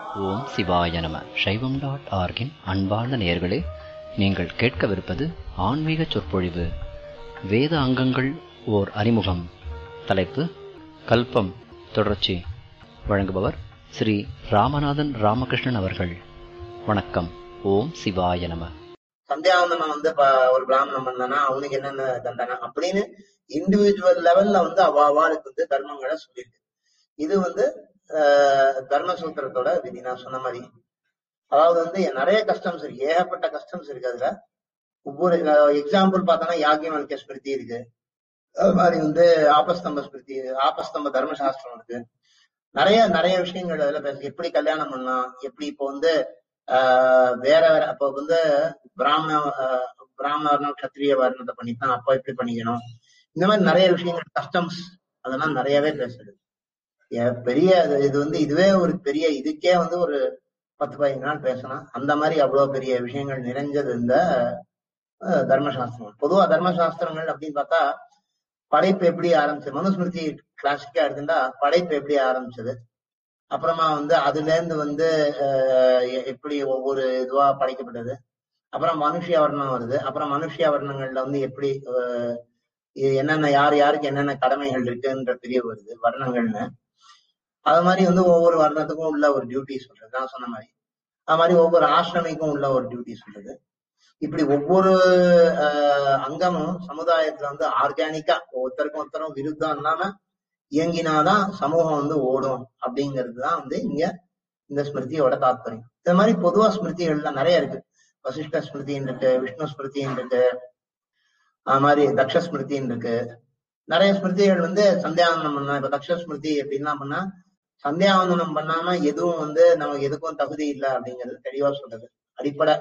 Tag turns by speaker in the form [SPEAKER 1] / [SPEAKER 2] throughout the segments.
[SPEAKER 1] ஓம் சிவாய நம சைவம் டாட் ஆர்கின் அன்பார்ந்த நேயர்களே நீங்கள் கேட்கவிருப்பது ஆன்மீக சொற்பொழிவு வேத அங்கங்கள் ஓர் அறிமுகம் தலைப்பு கல்பம் தொடர்ச்சி வழங்குபவர் ஸ்ரீ ராமநாதன் ராமகிருஷ்ணன் அவர்கள் வணக்கம் ஓம் சிவாய நம
[SPEAKER 2] சந்தியாவந்தனம் வந்து ப- ஒரு பிராமணன் பண்ணானா அவனுக்கு என்னென்ன தண்டனை அப்படின்னு இண்டிவிஜுவல் லெவல்ல வந்து அவ அவாளுக்கு வந்து தர்மங்களை சொல்லியிருக்கு இது வந்து ஆஹ், தர்மசூத்திரத்தோட விதி நான் சொன்ன மாதிரி அதாவது வந்து நிறைய கஸ்டம்ஸ் இருக்கு ஏகப்பட்ட கஸ்டம்ஸ் இருக்கு அதுல ஒவ்வொரு எக்ஸாம்பிள் பார்த்தோம்னா யாக்கியவல்கிய ஸ்மிருதி இருக்கு அது மாதிரி வந்து ஆபஸ்தம்ப ஸ்மிருதி ஆபஸ்தம்ப தர்மசாஸ்திரம் இருக்கு நிறைய நிறைய விஷயங்கள் அதுல பேச எப்படி கல்யாணம் பண்ணலாம் எப்படி இப்போ வந்து ஆஹ் வேற வேற அப்போ வந்து பிராமண ஆஹ் பிராமண வர்ணம் கத்திரிய வர்ணத்தை பண்ணித்தான் அப்போ எப்படி பண்ணிக்கணும் இந்த மாதிரி நிறைய விஷயங்கள் கஸ்டம்ஸ் அதெல்லாம் நிறையவே பேசுது ஏ- பெரிய இது- இது வந்து இதுவே ஒரு பெரிய இதுக்கே வந்து ஒரு பத்து பதினஞ்சு நாள் பேசலாம் அந்த மாதிரி அவ்வளவு பெரிய விஷயங்கள் நிறைஞ்சது இந்த ஆஹ், தர்மசாஸ்திரம் பொதுவா தர்மசாஸ்திரங்கள் அப்படின்னு பார்த்தா படைப்பு எப்படி ஆரம்பிச்சது மனுஸ்மிருதி கிளாசிக்கா எடுத்துட்டா படைப்பு எப்படி ஆரம்பிச்சது அப்புறமா வந்து அதுல இருந்து வந்து ஆஹ், எ- எப்படி ஒவ்வொரு இதுவா படைக்கப்பட்டது அப்புறம் மனுஷிய வர்ணம் வருது அப்புறம் மனுஷிய வர்ணங்கள்ல வந்து எப்படி ஆஹ், இது என்னென்ன யார் யாருக்கு என்னென்ன கடமைகள் இருக்குன்ற பிரிவு வருது வர்ணங்கள்னு அது மாதிரி வந்து ஒவ்வொரு வர்ணத்துக்கும் உள்ள ஒரு டியூட்டி சொல்றது நான் சொன்ன மாதிரி அது மாதிரி ஒவ்வொரு ஆசிரமிக்கும் உள்ள ஒரு டியூட்டி சொல்றது இப்படி ஒவ்வொரு ஆஹ், அங்கமும் சமுதாயத்துல வந்து ஆர்கானிக்கா ஒருத்தருக்கும் ஒருத்தரும் விருத்தம் இல்லாம இயங்கினாதான் சமூகம் வந்து ஓடும் அப்படிங்கிறது தான் வந்து இங்க இந்த ஸ்மிருதியோட தாத்பரியம் இது மாதிரி பொதுவா ஸ்மிருதிகள்ல நிறைய இருக்கு வசிஷ்ட ஸ்மிருதின்னு இருக்கு விஷ்ணு ஸ்மிருதின்னு இருக்கு அது மாதிரி தக்ஷ ஸ்மிருதின்னு இருக்கு நிறைய ஸ்மிருதிகள் வந்து சந்தியாவந்தனம் பண்ணா இப்ப தக்ஷ ஸ்மிருதி எப்படின்னா பண்ணா சந்தியாவந்தனம் பண்ணாம எதுவும் வந்து நமக்கு எதுக்கும் தகுதி இல்லை அப்படிங்கிறது தெளிவா சொல்றது அடிப்படை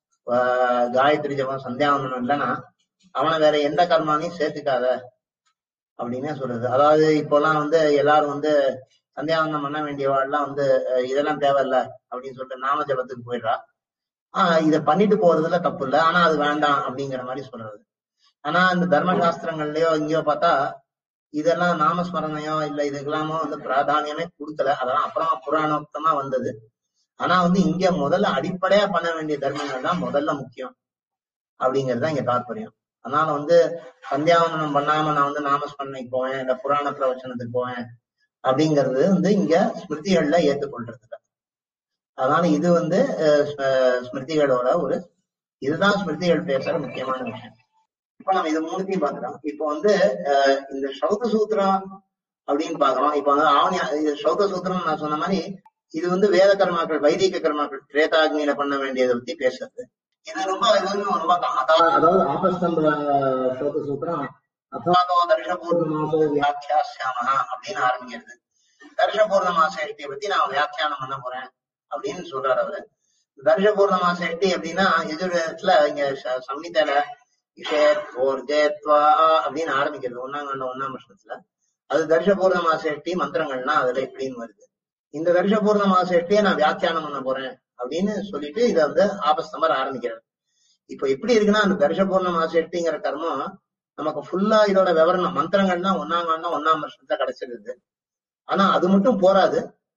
[SPEAKER 2] ஆஹ் காயத்ரி ஜபம் சந்தியாவந்தனம் இல்லைன்னா அவனை வேற எந்த கர்மானையும் சேர்த்துக்காத அப்படின்னே சொல்றது அதாவது இப்போலாம் வந்து எல்லாரும் வந்து சந்தியாவந்தனம் பண்ண வேண்டியவாள்லாம் வந்து அஹ், இதெல்லாம் தேவையில்ல அப்படின்னு சொல்லிட்டு நாம ஜபத்துக்கு போயிடுறா ஆஹ் இத பண்ணிட்டு போறதுல தப்பு இல்லை ஆனா அது வேண்டாம் அப்படிங்கிற மாதிரி சொல்றது ஆனா இந்த தர்மசாஸ்திரங்கள்லயோ இங்கேயோ பார்த்தா இதெல்லாம் நாமஸ்மரணையோ இல்ல இதுக்கெல்லாமோ வந்து பிராதானியமே கொடுக்கல அதெல்லாம் அப்புறம் புராணோக்தமா வந்தது ஆனா வந்து இங்க முதல்ல அடிப்படையா பண்ண வேண்டிய தர்மங்கள் தான் முதல்ல முக்கியம் அப்படிங்கிறது தான் இங்க தாற்பயம் அதனால வந்து சந்தியாவந்தனம் பண்ணாம நான் வந்து நாமஸ்மரணைக்கு போவேன் இல்ல புராண பிரவச்சனத்துக்கு போவேன் அப்படிங்கிறது வந்து இங்க ஸ்மிருதிகள்ல ஏற்றுக்கொள்றது இல்ல அதனால இது வந்து அஹ், ஸ்ம- ஸ்மிருதிகளோட ஒரு இதுதான் ஸ்மிருதிகள் பேசுற முக்கியமான விஷயம் இப்ப நம்ம இது மூணுத்தையும் பாக்குறோம் இப்போ வந்து அஹ், இந்த சௌத சூத்திரம் அப்படின்னு பாக்குறோம் இப்ப வந்து ஆவணி இது சௌத சூத்திரம் நான் சொன்ன மாதிரி இது வந்து வேத கர்மாக்கள் வைதிக கர்மாக்கள் திரேதாக்னியில பண்ண வேண்டியதை பத்தி பேசுறது இது ரொம்ப இது வந்து ரொம்ப க- அதாவது அதாவது ஆபஸ்தம்ப சௌத சூத்திரம் அத்வாதோ தர்ஷபூர்ணமாசோ வியாக்கியாசியாமஹா அப்படின்னு ஆரம்பிக்கிறது தர்ஷபூர்ணமாச எட்டியை பத்தி நான் வியாக்கியானம் பண்ண போறேன் அப்படின்னு சொல்றாரு அவரு தர்ஷபூர்ணமாச எட்டி அப்படின்னா எதிர்வேதத்துல இங்க ச- சம்ஹிதையில இஷேத் ஓர்ஜேத்வா அப்படின்னு ஆரம்பிக்கிறது ஒன்னாம் கண்ட ஒன்னாம் வருஷத்துல அது தர்ஷபூர்ணமாச எட்டி மந்திரங்கள்னா அதுல இப்படின்னு வருது இந்த தர்ஷபூர்ணமாச எட்டியை நான் வியாக்கியானம் பண்ண போறேன் அப்படின்னு சொல்லிட்டு இதை வந்து ஆபஸ்தம்பர் ஆரம்பிக்கிறார் இப்ப எப்படி இருக்குன்னா அந்த தர்ஷபூர்ணமாச எட்டிங்கிற கர்மம் நமக்கு ஃபுல்லா இதோட விவரணம் மந்திரங்கள்னா ஒன்னாம் காண்டம் ஒன்னாம் வருஷத்துல கிடைச்சிருது ஆனா அது மட்டும் போராது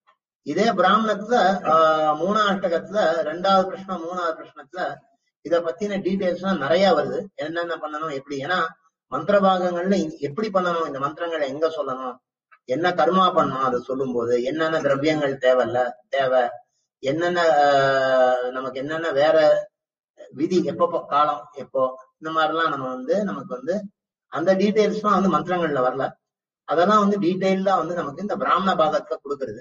[SPEAKER 2] இதே பிராமணத்துல ஆஹ், மூணாம் அஷ்டகத்துல ரெண்டாவது பிரஷ்னம் மூணாவது பிரஷ்னத்துல இத பத்தின டீடைல்ஸ் எல்லாம் நிறைய வருது என்னென்ன பண்ணணும் எப்படி ஏன்னா மந்திர பாகங்கள்ல இ- எப்படி பண்ணணும் இந்த மந்திரங்களை எங்க சொல்லணும் என்ன கர்மா பண்ணணும் அதை சொல்லும் போது என்னென்ன திரவியங்கள் தேவையில்ல தேவை என்னென்ன ஆஹ், நமக்கு என்னென்ன வேற விதி எப்போ காலம் எப்போ இந்த மாதிரிலாம் நம்ம வந்து நமக்கு வந்து அந்த டீடைல்ஸ்லாம் வந்து மந்திரங்கள்ல வரல அதெல்லாம் வந்து டீடைல்டா வந்து நமக்கு இந்த பிராமண பாகத்துல கொடுக்கறது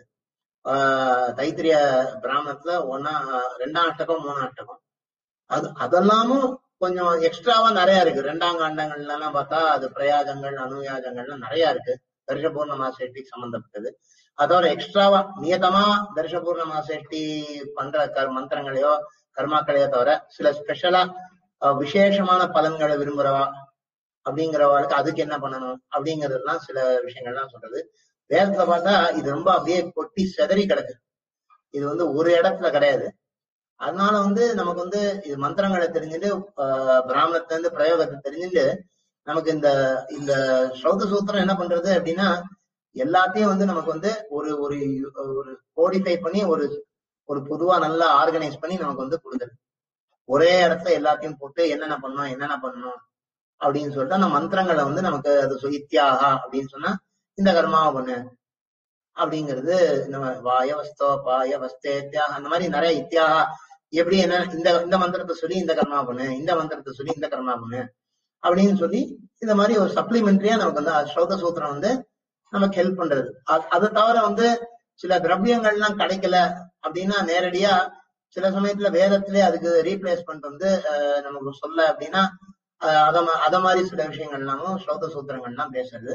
[SPEAKER 2] ஆஹ் தைத்திரிய பிராமணத்துல ஒன்னா ரெண்டாம் அஷ்டகம் மூணாம் அஷ்டகம் அது அதெல்லாமும் கொஞ்சம் எக்ஸ்ட்ராவா நிறைய இருக்கு ரெண்டாம் காண்டங்கள்ல எல்லாம் பார்த்தா அது பிரயாஜங்கள் அனுயாஜங்கள்லாம் நிறைய இருக்கு தர்ஷபூர்ண சேஷ்டிக்கு சம்பந்தப்பட்டது அதோட எக்ஸ்ட்ராவா நியதமா தர்ஷபூர்ண சேஷ்டி பண்ற கர் மந்திரங்களையோ கர்மாக்களையோ தவிர சில ஸ்பெஷலா விசேஷமான பலன்களை விரும்புறவா அப்படிங்கிறவளுக்கு அதுக்கு என்ன பண்ணணும் அப்படிங்கறதெல்லாம் சில விஷயங்கள்லாம் சொல்றது வேதத்துல பார்த்தா இது ரொம்ப அப்படியே கொட்டி செதறி கிடக்கு இது வந்து ஒரு இடத்துல கிடையாது அதனால வந்து நமக்கு வந்து இது மந்திரங்களை தெரிஞ்சுட்டு ஆஹ் பிராமணத்துல இருந்து பிரயோகத்தை தெரிஞ்சுட்டு நமக்கு இந்த இந்த ஸ்ரௌத சூத்திரம் என்ன பண்றது அப்படின்னா எல்லாத்தையும் வந்து நமக்கு வந்து ஒரு ஒரு ஒரு கோடிஃபை பண்ணி ஒரு ஒரு பொதுவா நல்லா ஆர்கனைஸ் பண்ணி நமக்கு வந்து கொடுக்குறது ஒரே இடத்துல எல்லாத்தையும் போட்டு என்னென்ன பண்ணணும் என்னென்ன பண்ணணும் அப்படின்னு சொல்லிட்டு அந்த மந்திரங்களை வந்து நமக்கு அது சொ- இத்தியாகா அப்படின்னு சொன்னா இந்த கர்மாவை பண்ணு அப்படிங்கிறது நம்ம வாயவஸ்தோ பாயவஸ்தே இத்தியாக அந்த மாதிரி நிறைய இத்தியாகா எப்படி என்ன இந்த இந்த மந்திரத்தை சொல்லி இந்த கர்மா பண்ணு இந்த மந்திரத்தை சொல்லி இந்த கர்மா பண்ணு அப்படின்னு சொல்லி இந்த மாதிரி ஒரு சப்ளிமெண்டரியா நமக்கு வந்து அது ஸ்ரோத சூத்திரம் வந்து நமக்கு ஹெல்ப் பண்றது அ- அதை தவிர வந்து சில திரவியங்கள்லாம் கிடைக்கல அப்படின்னா நேரடியா சில சமயத்துல வேதத்திலே அதுக்கு ரீப்ளேஸ்மெண்ட் வந்து அஹ், நமக்கு சொல்ல அப்படின்னா அஹ், அத மா- அத மாதிரி சில விஷயங்கள்லாமும் ஸ்ரோத சூத்திரங்கள்லாம் பேசுறது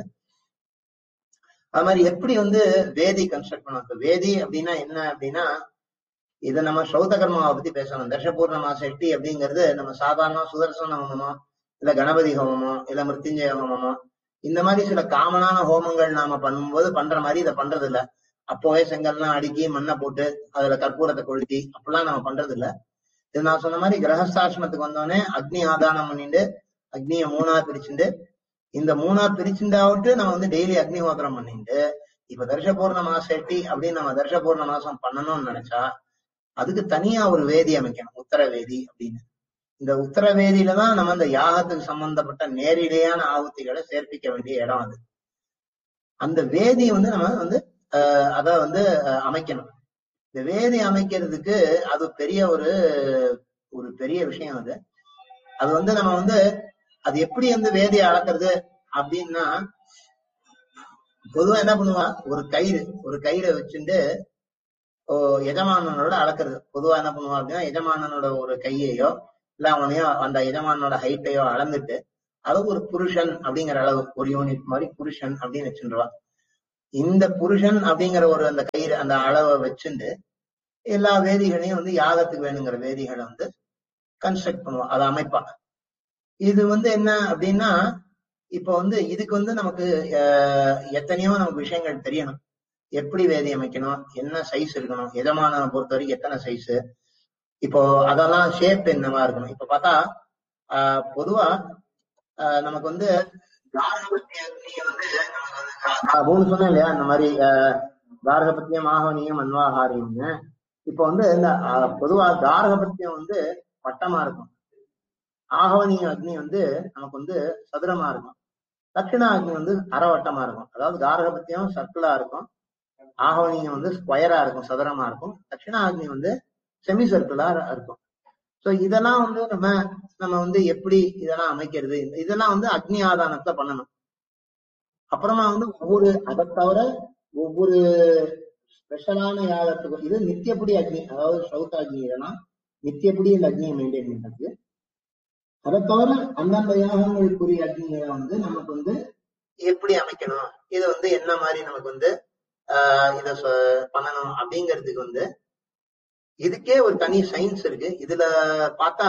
[SPEAKER 2] அது மாதிரி எப்படி வந்து வேதி கன்ஸ்ட்ரக்ட் பண்ணுவோம் இப்ப வேதி அப்படின்னா என்ன அப்படின்னா இதை நம்ம ஸ்ரௌத கர்மாவை பத்தி பேசணும் தர்ஷபூர்ணமா செட்டி அப்படிங்கிறது நம்ம சாதாரண சுதர்சன ஹோமமோ இல்ல கணபதி ஹோமமோ இல்ல மிருத்யுஞ்சய ஹோமமோ இந்த மாதிரி சில காமனான ஹோமங்கள் நாம பண்ணும்போது பண்ற மாதிரி இதை பண்றது இல்ல அப்போவே செங்கல்லாம் அடுக்கி மண்ணை போட்டு அதுல கற்பூரத்தை கொளுத்தி அப்படிலாம் நம்ம பண்றது இல்ல இது நான் சொன்ன மாதிரி கிரகஸ்தாசிரமத்துக்கு வந்தோடனே அக்னி ஆதானம் பண்ணிட்டு அக்னியை மூணா பிரிச்சுட்டு இந்த மூணா பிரிச்சுண்டாவிட்டு நம்ம வந்து டெய்லி அக்னிஹோத்திரம் பண்ணிட்டு இப்ப தர்ஷ பூர்ண செட்டி அப்படின்னு நம்ம தர்ஷ பூர்ண மாசம் பண்ணணும்னு நினைச்சா அதுக்கு தனியா ஒரு வேதி அமைக்கணும் உத்தர வேதி அப்படின்னு இந்த உத்தர வேதியில தான் நம்ம அந்த யாகத்துக்கு சம்பந்தப்பட்ட நேரிடையான ஆகுத்திகளை சேர்ப்பிக்க வேண்டிய இடம் அது அந்த வேதி வந்து நம்ம வந்து ஆஹ் அத வந்து ஆஹ் அமைக்கணும் இந்த வேதி அமைக்கிறதுக்கு அது பெரிய ஒரு ஒரு பெரிய விஷயம் அது அது வந்து நம்ம வந்து அது எப்படி வந்து வேதியை அளக்கிறது அப்படின்னா பொதுவா என்ன பண்ணுவா ஒரு கயிறு ஒரு கயிறை வச்சுட்டு ஓ, எஜமானனோட அளக்கிறது பொதுவா என்ன பண்ணுவா அப்படின்னா எஜமானனோட ஒரு கையையோ இல்ல அவனையோ அந்த எஜமானனோட ஹைட்டையோ அளந்துட்டு அது ஒரு புருஷன் அப்படிங்கிற அளவு ஒரு யூனிட் மாதிரி புருஷன் அப்படின்னு வச்சுருவா இந்த புருஷன் அப்படிங்கிற ஒரு அந்த கயிறு அந்த அளவை வச்சுட்டு எல்லா வேதிகளையும் வந்து யாகத்துக்கு வேணுங்கிற வேதிகளை வந்து கன்ஸ்ட்ரக்ட் பண்ணுவா அதை அமைப்பா இது வந்து என்ன அப்படின்னா இப்ப வந்து இதுக்கு வந்து நமக்கு அஹ், எத்தனையோ நமக்கு விஷயங்கள் தெரியணும் எப்படி வேதி அமைக்கணும் என்ன சைஸ் இருக்கணும் எஜமானனை பொறுத்த வரைக்கும் எத்தனை சைஸ் இப்போ அதெல்லாம் ஷேப் என்னவா இருக்கணும் இப்ப பார்த்தா ஆஹ், பொதுவா ஆஹ், நமக்கு வந்து கார்கபத்திய அக்னியை வந்து நமக்கு வந்து கா- கா- மூணு சொன்னேன் இல்லையா இந்த மாதிரி ஆஹ், கார்கபத்தியம் ஆகவனியம் அன்வாகாரியம்னு இப்போ வந்து இந்த ஆஹ், பொதுவா கார்கபத்தியம் வந்து வட்டமா இருக்கும் ஆகவனிய அக்னி வந்து நமக்கு வந்து சதுரமா இருக்கும் தட்சிணா அக்னி வந்து அறவட்டமா இருக்கும் அதாவது கார்கபத்தியம் சர்க்கிளா இருக்கும் ஆகவனியம் வந்து ஸ்கொயரா இருக்கும் சதுரமா இருக்கும் தட்சிணா அக்னி வந்து செமி சர்க்கிளா இருக்கும் சோ இதெல்லாம் வந்து நம்ம நம்ம வந்து எப்படி இதெல்லாம் அமைக்கிறது இந்த- இதெல்லாம் வந்து அக்னி ஆதானத்தை பண்ணணும் அப்புறமா வந்து ஒவ்வொரு அதை தவிர ஒவ்வொரு ஸ்பெஷலான யாகத்துக்கும் இது நித்தியப்படி அக்னி அதாவது சௌத்த அக்னி இதெல்லாம் நித்தியப்படி இந்த அக்னியை மெயின்டைன் பண்றது அதை தவிர அந்தந்த யாகங்களுக்குரிய அக்னிகளை வந்து நமக்கு வந்து எப்படி அமைக்கணும் இது வந்து என்ன மாதிரி நமக்கு வந்து ஆஹ் இத சொ- பண்ணணும் அப்படிங்கிறதுக்கு வந்து இதுக்கே ஒரு தனி சயின்ஸ் இருக்கு இதுல பார்த்தா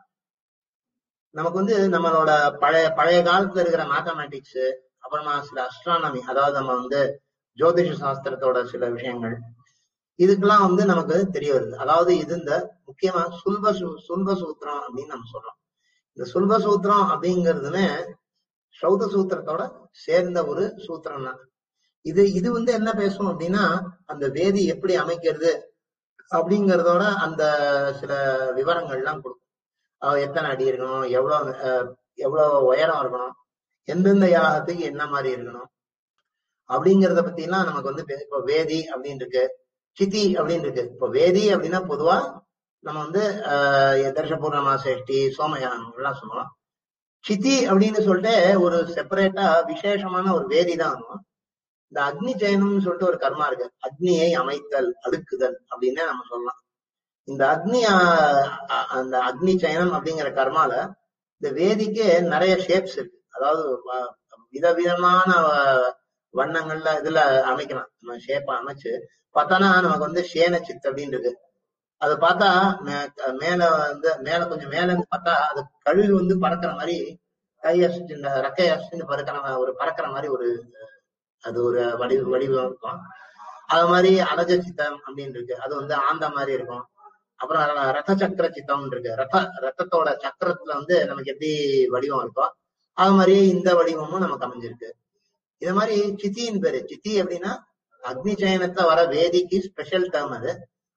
[SPEAKER 2] நமக்கு வந்து நம்மளோட பழைய பழைய காலத்துல இருக்கிற மேத்தமேட்டிக்ஸ் அப்புறமா சில அஸ்ட்ரானமி அதாவது நம்ம வந்து ஜோதிஷ சாஸ்திரத்தோட சில விஷயங்கள் இதுக்கெல்லாம் வந்து நமக்கு தெரிய வருது அதாவது இது இந்த முக்கியமா சுல்ப சூ- சுல்ப சூத்திரம் அப்படின்னு நம்ம சொல்றோம் இந்த சுல்ப சூத்திரம் அப்படிங்கிறதுமே சௌத சூத்திரத்தோட சேர்ந்த ஒரு சூத்திரம் தான் இது இது வந்து என்ன பேசும் அப்படின்னா அந்த வேதி எப்படி அமைக்கிறது அப்படிங்கறதோட அந்த சில விவரங்கள்லாம் கொடுக்கும் அஹ் எத்தனை அடி இருக்கணும் எவ்வளவு அஹ், எவ்வளவு உயரம் இருக்கணும் எந்தெந்த யாகத்துக்கு என்ன மாதிரி இருக்கணும் அப்படிங்கறத பத்தி எல்லாம் நமக்கு வந்து பே- இப்போ வேதி அப்படின்னு இருக்கு சிதி அப்படின்னு இருக்கு இப்போ வேதி அப்படின்னா பொதுவா நம்ம வந்து ஆஹ் தர்ஷ பூர்ணமா சேஷ்டி சோமயானம் எல்லாம் சொல்லுவோம் சிதி அப்படின்னு சொல்லிட்டு ஒரு செப்பரேட்டா விசேஷமான ஒரு வேதி தான் வரும் இந்த அக்னி ஜெயனம்னு சொல்லிட்டு ஒரு கர்மா இருக்கு அக்னியை அமைத்தல் அடுக்குதல் அப்படின்னு நம்ம சொல்லலாம் இந்த அக்னி ஆஹ் அ- அந்த அக்னி சயனம் அப்படிங்கிற கர்மால இந்த வேதிக்கு நிறைய ஷேப்ஸ் இருக்கு அதாவது வ- விதவிதமான வ- வண்ணங்கள்ல இதுல அமைக்கலாம் நம்ம ஷேப்பா அமைச்சு பார்த்தானா நமக்கு வந்து சேன சித் அப்படின்னு இருக்கு அது பார்த்தா மே- மேல வந்து மேல கொஞ்சம் மேல இருந்து பார்த்தா அது கழுகு வந்து பறக்கிற மாதிரி கை அசிச்சு இந்த ரெக்கை அசிச்சு பறக்கிற மா- ஒரு பறக்கிற மாதிரி ஒரு அது ஒரு வடிவ வடிவம் இருக்கும் அது மாதிரி அலஜ சித்தம் அப்படின்னு இருக்கு அது வந்து ஆந்த மாதிரி இருக்கும் அப்புறம் ர- ரத சக்கர சித்தம் இருக்கு ரத்த ரத்தத்தோட சக்கரத்துல வந்து நமக்கு எப்படி வடிவம் இருக்கோ அது மாதிரியே இந்த வடிவமும் நமக்கு அமைஞ்சிருக்கு இது மாதிரி சித்தியின் பேரு சித்தி அப்படின்னா அக்னி சயனத்துல வர வேதிக்கு ஸ்பெஷல் டேர்ம் அது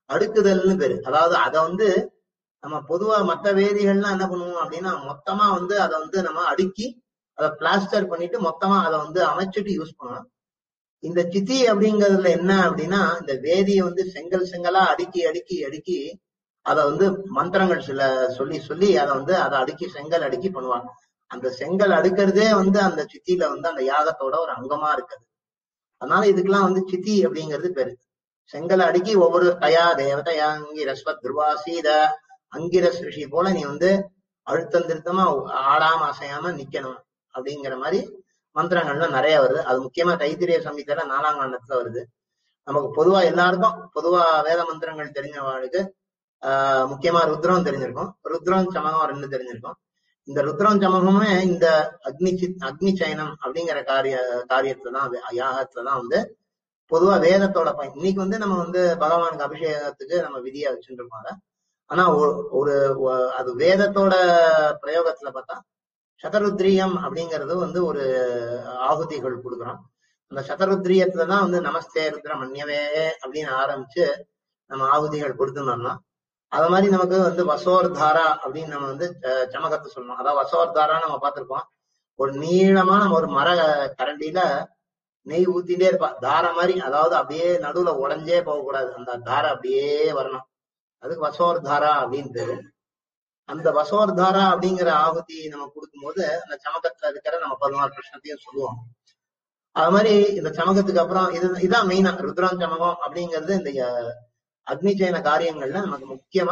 [SPEAKER 2] அடுக்குதல்னு பேரு அதாவது அதை வந்து நம்ம பொதுவா மத்த வேதிகள்லாம் என்ன பண்ணுவோம் அப்படின்னா மொத்தமா வந்து அதை வந்து நம்ம அடுக்கி அதை பிளாஸ்டர் பண்ணிட்டு மொத்தமா அதை வந்து அமைச்சிட்டு யூஸ் பண்ணுவோம் இந்த சித்தி அப்படிங்கிறதுல என்ன அப்படின்னா இந்த வேதியை வந்து செங்கல் செங்கலா அடுக்கி அடுக்கி அடுக்கி அதை வந்து மந்திரங்கள் சில சொல்லி சொல்லி அதை வந்து அதை அடுக்கி செங்கல் அடுக்கி பண்ணுவாங்க அந்த செங்கல் அடுக்கிறதே வந்து அந்த சித்தியில வந்து அந்த யாகத்தோட ஒரு அங்கமா இருக்குது அதனால இதுக்கெல்லாம் வந்து சித்தி அப்படிங்கிறது பேரு செங்கல் அடுக்கி ஒவ்வொரு தயா தேவதையா அங்கிரஸ்வத் துர்வாசீத அங்கிரஸ் ரிஷி போல நீ வந்து அழுத்தம் திருத்தமா ஆடாம அசையாம நிக்கணும் அப்படிங்கிற மாதிரி மந்திரங்கள்லாம் நிறைய வருது அது முக்கியமா தைத்திரிய சமீதத்துல நாலாம் காண்டத்துல வருது நமக்கு பொதுவா எல்லாருக்கும் பொதுவா வேத மந்திரங்கள் தெரிஞ்சவாளுக்கு ஆஹ் முக்கியமா ருத்ரம் தெரிஞ்சிருக்கும் ருத்ரம் சமகம் ரெண்டு தெரிஞ்சிருக்கும் இந்த ருத்ரம் சமகமே இந்த அக்னி சித் அக்னி சயனம் அப்படிங்கிற காரிய காரியத்துல தான் அது யாகத்துல தான் வந்து பொதுவா வேதத்தோட பயன் இன்னைக்கு வந்து நம்ம வந்து பகவானுக்கு அபிஷேகத்துக்கு நம்ம விதியா வச்சுட்டு இருக்கோம் அதை. ஆனா ஒ- ஒரு ஒ- அது வேதத்தோட பிரயோகத்துல பார்த்தா சதருத்ரியம் அப்படிங்கிறது வந்து ஒரு ஆகுதிகள் கொடுக்குறோம் அந்த சதருத்ரியத்துல தான் வந்து நமஸ்தே ருத்ர மன்யவே அப்படின்னு ஆரம்பிச்சு நம்ம ஆகுதிகள் கொடுத்துருந்தோம்னா அது மாதிரி நமக்கு வந்து வசோர்தாரா அப்படின்னு நம்ம வந்து அஹ், சமகத்தை சொல்லணும் அதாவது வசோர்தாரா நம்ம பார்த்திருப்போம் ஒரு நீளமான ஒரு மர கரண்டியில நெய் ஊத்திட்டே இருப்பா தாரை மாதிரி அதாவது அப்படியே நடுவுல உடைஞ்சே போகக்கூடாது அந்த தாரை அப்படியே வரணும் அதுக்கு வசோர்தாரா அப்படின்னு பேரு அந்த வசோர்தாரா அப்படிங்கிற ஆகுதி நம்ம கொடுக்கும்போது அந்த சமகத்துல இருக்கிற நம்ம பதினாறு கிருஷ்ணத்தையும் சொல்லுவோம் அது மாதிரி இந்த சமகத்துக்கு அப்புறம் இது இதான் மெயினா ருத்ரான் சமகம் அப்படிங்கிறது இந்த அஹ், அக்னி சயன காரியங்கள்ல நமக்கு முக்கியமா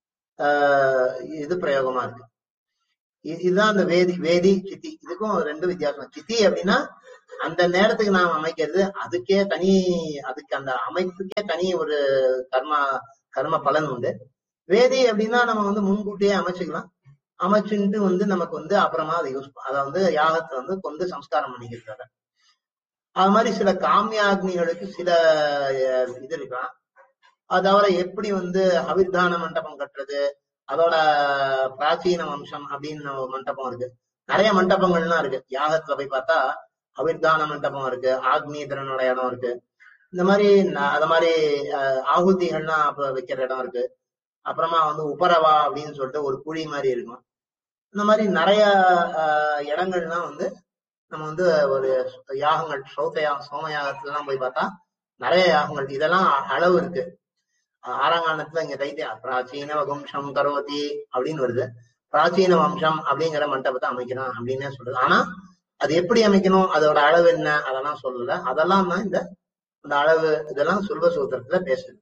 [SPEAKER 2] ஆஹ் இது பிரயோகமா இருக்கு இ- இதுதான் அந்த வேதி வேதி சித்தி இதுக்கும் ரெண்டு வித்தியாசம் சித்தி அப்படின்னா அந்த நேரத்துக்கு நாம் அமைக்கிறது அதுக்கே தனி அதுக்கு அந்த அமைப்புக்கே தனி ஒரு கர்ம கர்ம பலன் உண்டு வேதி அப்படின்னா நம்ம வந்து முன்கூட்டியே அமைச்சுக்கலாம் அமைச்சுட்டு வந்து நமக்கு வந்து அப்புறமா அதை யூஸ் அதை வந்து யாகத்தை வந்து கொண்டு சம்ஸ்காரம் பண்ணிக்கிறாங்க அது மாதிரி சில காமியாக்னிகளுக்கு சில அஹ், இது இருக்கலாம் அது தவிர எப்படி வந்து அவிர்தான மண்டபம் கட்டுறது அதோட பிராச்சீன வம்சம் அப்படின்னு ஒரு மண்டபம் இருக்கு நிறைய மண்டபங்கள்லாம் இருக்கு யாகத்துல போய் பார்த்தா அவிர்தான மண்டபம் இருக்கு ஆக்னீதரனோட இடம் இருக்கு இந்த மாதிரி ந- அது மாதிரி அஹ், ஆகுதிகள்லாம் அப்ப வைக்கிற இடம் இருக்கு அப்புறமா வந்து உபரவா அப்படின்னு சொல்லிட்டு ஒரு குழி மாதிரி இருக்கும் இந்த மாதிரி நிறைய அஹ், இடங்கள்லாம் வந்து நம்ம வந்து ஒரு யாகங்கள் சௌத்த யாகம் சோம யாகத்துல எல்லாம் போய் பார்த்தா நிறைய யாகங்கள் இதெல்லாம் அளவு இருக்கு அஹ் ஆறாம் காண்டத்துல இங்க தைத்திய பிராச்சீன வம்சம் கரோதி அப்படின்னு வருது பிராச்சீன வம்சம் அப்படிங்கிற மண்டபத்தை அமைக்கணும் அப்படின்னே சொல்லுது ஆனா அது எப்படி அமைக்கணும் அதோட அளவு என்ன அதெல்லாம் சொல்லல அதெல்லாம் தான் இந்த அந்த அளவு இதெல்லாம் சொல்வ சூத்திரத்துல பேசுது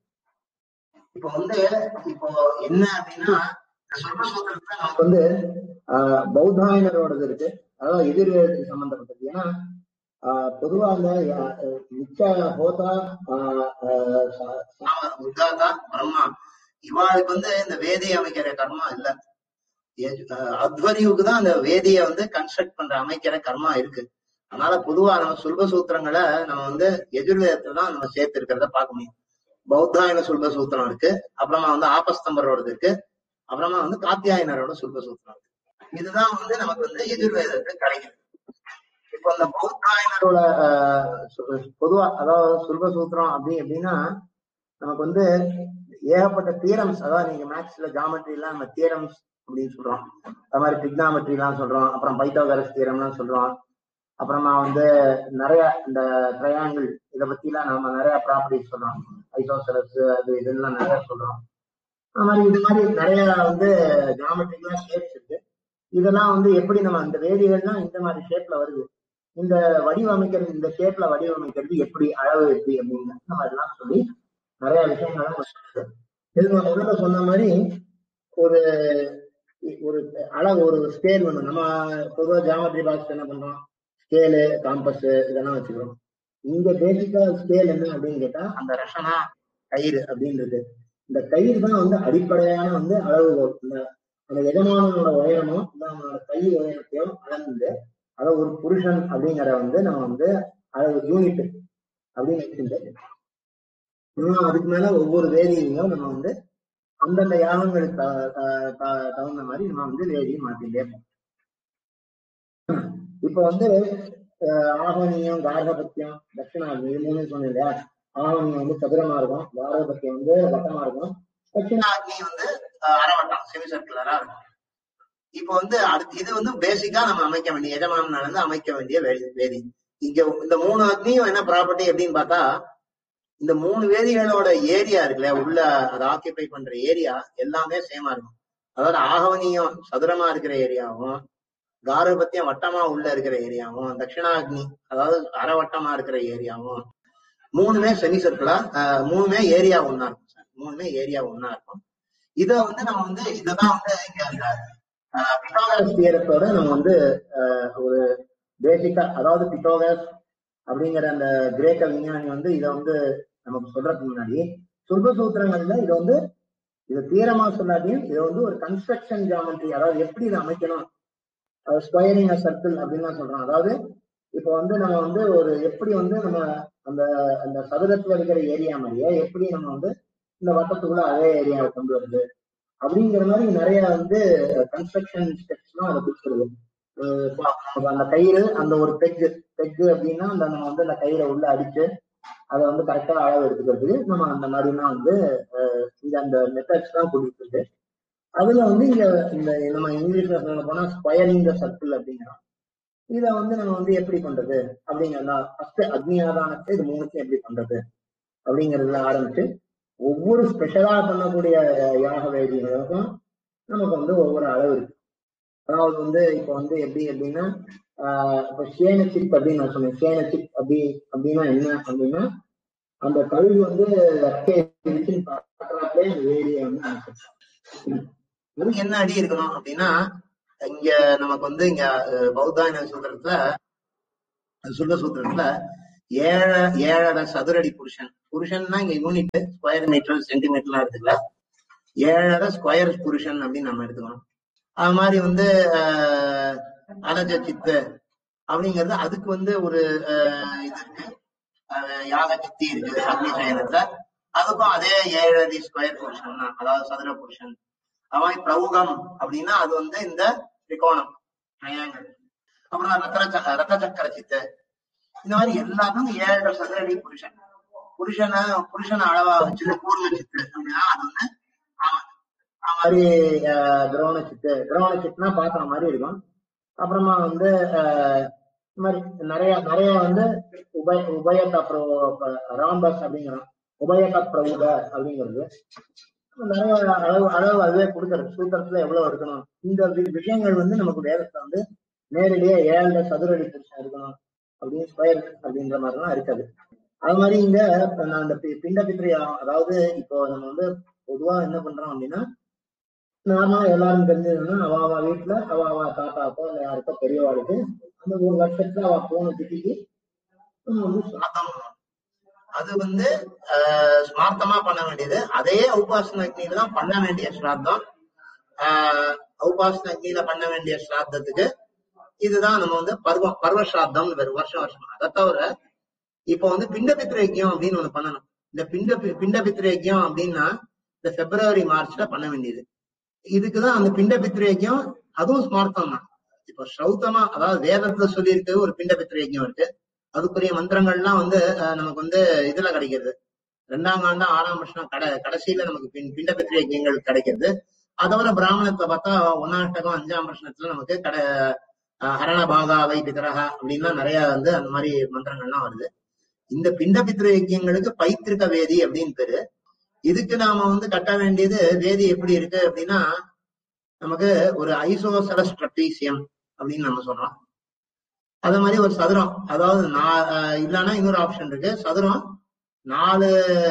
[SPEAKER 2] இப்போ வந்து இப்போ என்ன அப்படின்னா இந்த சொல்வ சூத்திரத்துல நமக்கு வந்து ஆஹ் பௌத்தாயனரோடது இருக்கு அதாவது எதிர்வேதத்துக்கு சம்பந்தப்பட்டது ஏன்னா ஆஹ் பொதுவா அந்த ஆஹ் நிச்ச ஹோதா ஆஹ் ஆஹ் சா- சாம உத்தாதா பிரம்மா இவாளுக்கு வந்து இந்த வேதியை அமைக்கிற கர்மா இல்ல எஜ்- ஆஹ் அத்வரியுக்கு தான் அந்த வேதியை வந்து கன்ஸ்ட்ரக்ட் பண்ற அமைக்கிற கர்மா இருக்கு அதனால பொதுவா நம்ம சுல்ப சூத்திரங்களை நம்ம வந்து எதிர்வேதத்துல தான் நம்ம சேர்த்து இருக்கிறத பார்க்க முடியும் பௌத்தாயன சுல்ப சூத்திரம் இருக்கு அப்புறமா வந்து ஆபஸ்தம்பரோடது இருக்கு அப்புறமா வந்து காத்தியாயனரோட சுல்ப சூத்திரம் இருக்கு இதுதான் வந்து நமக்கு வந்து எதிர்வேதத்தை கிடைக்குது இப்போ அந்த பௌத்தாயனரோட ஆஹ், சு- பொதுவா அதாவது சுல்ப சூத்திரம் அப்படி அப்படின்னா நமக்கு வந்து ஏகப்பட்ட தியரம்ஸ் அதாவது நீங்க மேக்ஸ்ல ஜாமெட்ரி எல்லாம் நம்ம தியரம்ஸ் அப்படின்னு சொல்றோம் அது மாதிரி டிக்னாமெட்ரி எல்லாம் சொல்றோம் அப்புறம் பைத்தாகரஸ் தியரம்லாம் சொல்றோம் அப்புறமா வந்து நிறைய இந்த ட்ரையாங்கிள் இதை பத்தி எல்லாம் நம்ம நிறைய ப்ராப்பர்ட்டிஸ் சொல்றோம் ஐசோசரஸ் அது இதெல்லாம் நிறைய சொல்றோம் அது மாதிரி இது மாதிரி நிறைய வந்து ஜாமெட்ரிக்கெல்லாம் ஷேப்ஸ் இருக்கு இதெல்லாம் வந்து எப்படி நம்ம அந்த வேதிகள்லாம் இந்த மாதிரி ஷேப்ல வருது இந்த வடிவமைக்கிறது இந்த ஷேப்ல வடிவமைக்கிறது எப்படி அளவு எப்படி அப்படின்னு இந்த மாதிரிலாம் சொல்லி நிறைய விஷயங்கள்லாம் சொல்லுது இது நான் முதல்ல சொன்ன மாதிரி ஒரு ஒரு அளவு ஒரு ஸ்கேல் வேணும் நம்ம பொதுவாக ஜாமெட்ரி பாக்ஸ் என்ன பண்றோம் ஸ்கேலு காம்பஸ் இதெல்லாம் வச்சுக்கிறோம் இங்க பேசிக்கா ஸ்கேல் என்ன அப்படின்னு கேட்டா அந்த ரஷனா கயிறு அப்படின்றது இந்த கயிறு தான் வந்து அடிப்படையான வந்து அளவுகோல் இந்த அந்த எஜமானனோட உயரமோ இல்லை அவனோட கை உயரத்தையோ அளந்து அதை ஒரு புருஷன் அப்படிங்கிற வந்து நம்ம வந்து அளவு யூனிட் அப்படின்னு வச்சுட்டு இன்னும் அதுக்கு மேல ஒவ்வொரு வேதியையும் நம்ம வந்து அந்தந்த யாகங்களுக்கு த- த- த- தகுந்த மாதிரி நம்ம வந்து வேதியை மாத்திட்டே இருப்போம் இப்ப வந்து அஹ், ஆகனியம் கார்கபத்தியம் தட்சிணாகினி இது மூணு சொன்னேன் இல்லையா ஆவணி வந்து சதுரமா இருக்கும் வாரபத்தி வந்து வட்டமா இருக்கும் தட்சிணாக்னி வந்து அஹ், அரைவட்டம் செமி சர்க்குலரா இருக்கும் இப்போ வந்து அடுத்து இது வந்து பேசிக்கா நம்ம அமைக்க வேண்டிய எஜமானம் நடந்து அமைக்க வேண்டிய வேதி வேதி இங்க இந்த மூணு அக்னியும் என்ன ப்ராப்பர்ட்டி அப்படின்னு பார்த்தா இந்த மூணு வேதிகளோட ஏரியா இருக்குல்ல உள்ள அதை ஆக்கியபை பண்ற ஏரியா எல்லாமே சேமா இருக்கும் அதாவது ஆகவனியம் சதுரமா இருக்கிற ஏரியாவும் காரபத்தியம் வட்டமா உள்ள இருக்கிற ஏரியாவும் தட்சிணாக்னி அதாவது அரைவட்டமா இருக்கிற ஏரியாவும் மூணுமே செமி சர்க்கிளா மூணுமே ஏரியா ஒன்னா இருக்கும் சார் மூணுமே ஏரியா ஒன்னா இருக்கும் இத வந்து நம்ம வந்து இததான் வந்து இங்க பித்தாகரஸ் தியரத்தோட நம்ம வந்து அஹ், ஒரு பேசிக்கா அதாவது பித்தாகரஸ் அப்படிங்கிற அந்த கிரேக்க விஞ்ஞானி வந்து இத வந்து நமக்கு சொல்றதுக்கு முன்னாடி சொல்ப சூத்திரங்கள்ல இதை வந்து இது தீரமா சொல்லாட்டியும் இதை வந்து ஒரு கன்ஸ்ட்ரக்ஷன் ஜாமெட்ரி அதாவது எப்படி இதை அமைக்கணும் ஸ்கொயரிங் சர்க்கிள் அப்படின்னு தான் சொல்றோம் அதாவது இப்போ வந்து நம்ம வந்து ஒரு எப்படி வந்து நம்ம அந்த அந்த சதுரத்துல இருக்கிற ஏரியா மாதிரியே எப்படி நம்ம வந்து இந்த வட்டத்துக்குள்ள அதே ஏரியாவை கொண்டு வருது அப்படிங்கிற மாதிரி நிறைய வந்து கன்ஸ்ட்ரக்ஷன் ஸ்டெப்ஸ்லாம் அதை கொடுத்துருது அஹ் இப்போ நம்ம அந்த கயிறு அந்த ஒரு பெக்கு பெக்கு அப்படின்னா அந்த நம்ம வந்து அந்த கயிறை உள்ள அடிச்சு அதை வந்து கரெக்டா அளவு எடுத்துக்கிறதுக்கு நம்ம அந்த மாதிரிலாம் வந்து அஹ் இங்க அந்த மெத்தட்ஸ் தான் கொடுத்துருக்கு அதுல வந்து இங்க இந்த நம்ம இங்கிலீஷ்ல சொல்ல போனா ஸ்கொயரிங் த சர்க்கிள் அப்படிங்கிறோம் இத வந்து நம்ம வந்து எப்படி பண்றது அப்படிங்கிறதா ஃபர்ஸ்ட் அக்னி ஆதானத்தை இது மூணுத்தையும் எப்படி பண்றது அப்படிங்கறதுல ஆரம்பிச்சு ஒவ்வொரு ஸ்பெஷலா பண்ணக்கூடிய அஹ், யாக வேதிகளுக்கும் நமக்கு வந்து ஒவ்வொரு அளவு இருக்கு அதாவது வந்து இப்போ வந்து எப்படி அப்படின்னா ஆஹ் இப்போ சேனச்சிப் அப்படின்னு நான் சொன்னேன் சேனச்சிப் அப்படி அப்படின்னா என்ன அப்படின்னா அந்த கல்வி வந்து ரெக்கை இருக்குன்னு பார்க்கறாப்புலே அந்த வேதியை வந்து அமைச்சிருக்காங்க. இது என்ன அடி இருக்கணும் அப்படின்னா இங்க நமக்கு வந்து இங்க அஹ், பௌத்தாயன சூத்திரத்துல சுல்ல சூத்திரத்துல ஏழ ஏழரை சதுரடி புருஷன் புருஷன்னா இங்க யூனிட் ஸ்கொயர் மீட்டர் சென்டிமீட்டர்லாம் இருக்குல்ல ஏழரை ஸ்கொயர் புருஷன் அப்படின்னு நம்ம எடுத்துக்கணும் அது மாதிரி வந்து ஆஹ், அனஜ சித்து அப்படிங்கிறது அதுக்கு வந்து ஒரு ஆஹ், இது இருக்கு ஆஹ், யாக சித்தி இருக்கு அக்னி சயனத்துல அதுக்கும் அதே ஏழு அடி ஸ்கொயர் புருஷன் தான் அதாவது சதுர புருஷன் அது மாதிரி பிரவுகம் அப்படின்னா அது வந்து இந்த திரிகோணம் triangle. அப்புறம் ரத்ன ச- ரத்த சக்கர சித்து இந்த மாதிரி எல்லாத்துக்கும் ஏழரை சதுரடி புருஷன் புருஷனை புருஷனை அளவா வச்சு கூர்ம சித்து அப்படின்னா அது வந்து ஆமாம் அது மாதிரி ஆஹ், திரோண சித்து திரோண சித்துனா பாக்குற மாதிரி இருக்கும் அப்புறமா வந்து ஆஹ், இந்த மாதிரி நிறைய நிறைய வந்து உபய உபயத்த ப்ரோ ராம்பஸ் அப்படிங்கிறோம் உபயத்த பிரபுக அப்படிங்கிறது நிறைய அளவு அளவு அதுவே கொடுக்கறது சூத்திரத்துல எவ்வளவு இருக்கணும் இந்த வி- விஷயங்கள் வந்து நமக்கு வேதத்துல வந்து நேரடியா ஏழரை சதுரடி புருஷன் இருக்கணும் அப்படின்னு ஸ்கொயர் அப்படின்ற மாதிரிலாம் இருக்காது அது மாதிரி இங்க இப்ப நான் இந்த பி- பிண்ட பித்ரி அதாவது இப்போ நம்ம வந்து பொதுவா என்ன பண்றோம் அப்படின்னா நார்மலா எல்லாரும் தெரிஞ்சதுன்னா அவ அவ வீட்டுல அவ அவ தாத்தாக்கோ இல்ல யாருக்கோ பெரியவாளுக்கு அந்த ஒரு வருஷத்துல அவ போன திட்டிக்கு நம்ம வந்து சாத்தம் பண்ணணும். அது வந்து ஆஹ், ஸ்மார்த்தமா பண்ண வேண்டியது அதே உபாசன அக்னியில தான் பண்ண வேண்டிய ஸ்ராத்தம் ஆஹ், உபாசன அக்னியில பண்ண வேண்டிய ஸ்ராத்தத்துக்கு இதுதான் நம்ம வந்து பருவம் பருவ ஸ்ராத்தம்னு பேரு வருஷம் வருஷம் அதை தவிர இப்போ வந்து பிண்ட பித்ரேக்கியம் அப்படின்னு ஒண்ணு பண்ணணும் இந்த பிண்ட பி- பிண்ட பித்ரேக்கியம் அப்படின்னா இந்த பிப்ரவரி மார்ச்ல பண்ண வேண்டியது இதுக்குதான் அந்த பிண்ட பித்ரேக்கியம் அதுவும் ஸ்மார்த்தம் தான் இப்போ ஸ்ரௌத்தமா அதாவது வேதத்துல சொல்லியிருக்கு ஒரு பிண்ட பித்ரேக்கியம் இருக்கு அதுக்குரிய மந்திரங்கள்லாம் வந்து அஹ், நமக்கு வந்து இதுல கிடைக்கிறது ரெண்டாம் ஆண்டு ஆறாம் வருஷம் கடை கடைசியில நமக்கு பின் பிண்ட பித்ரேக்கியங்கள் கிடைக்கிறது அதோட பிராமணத்தை பார்த்தா ஒன்னாட்டகம் அஞ்சாம் வருஷத்துல நமக்கு கடை அஹ், ஹரண பாகாவை பிதரகா அப்படின்லாம் நிறைய வந்து அந்த மாதிரி மந்திரங்கள்லாம் வருது இந்த பிண்ட பித்ரு யஜ்யங்களுக்கு பைத்திருக்க வேதி அப்படின்னு பேரு இதுக்கு நாம வந்து கட்ட வேண்டியது வேதி எப்படி இருக்கு அப்படின்னா நமக்கு ஒரு ஐசோசலஸ் ட்ரப்பீசியம் அப்படின்னு நம்ம சொல்றோம் அது மாதிரி ஒரு சதுரம் அதாவது நா- அஹ் இல்லைன்னா இன்னொரு ஆப்ஷன் இருக்கு சதுரம் நாலு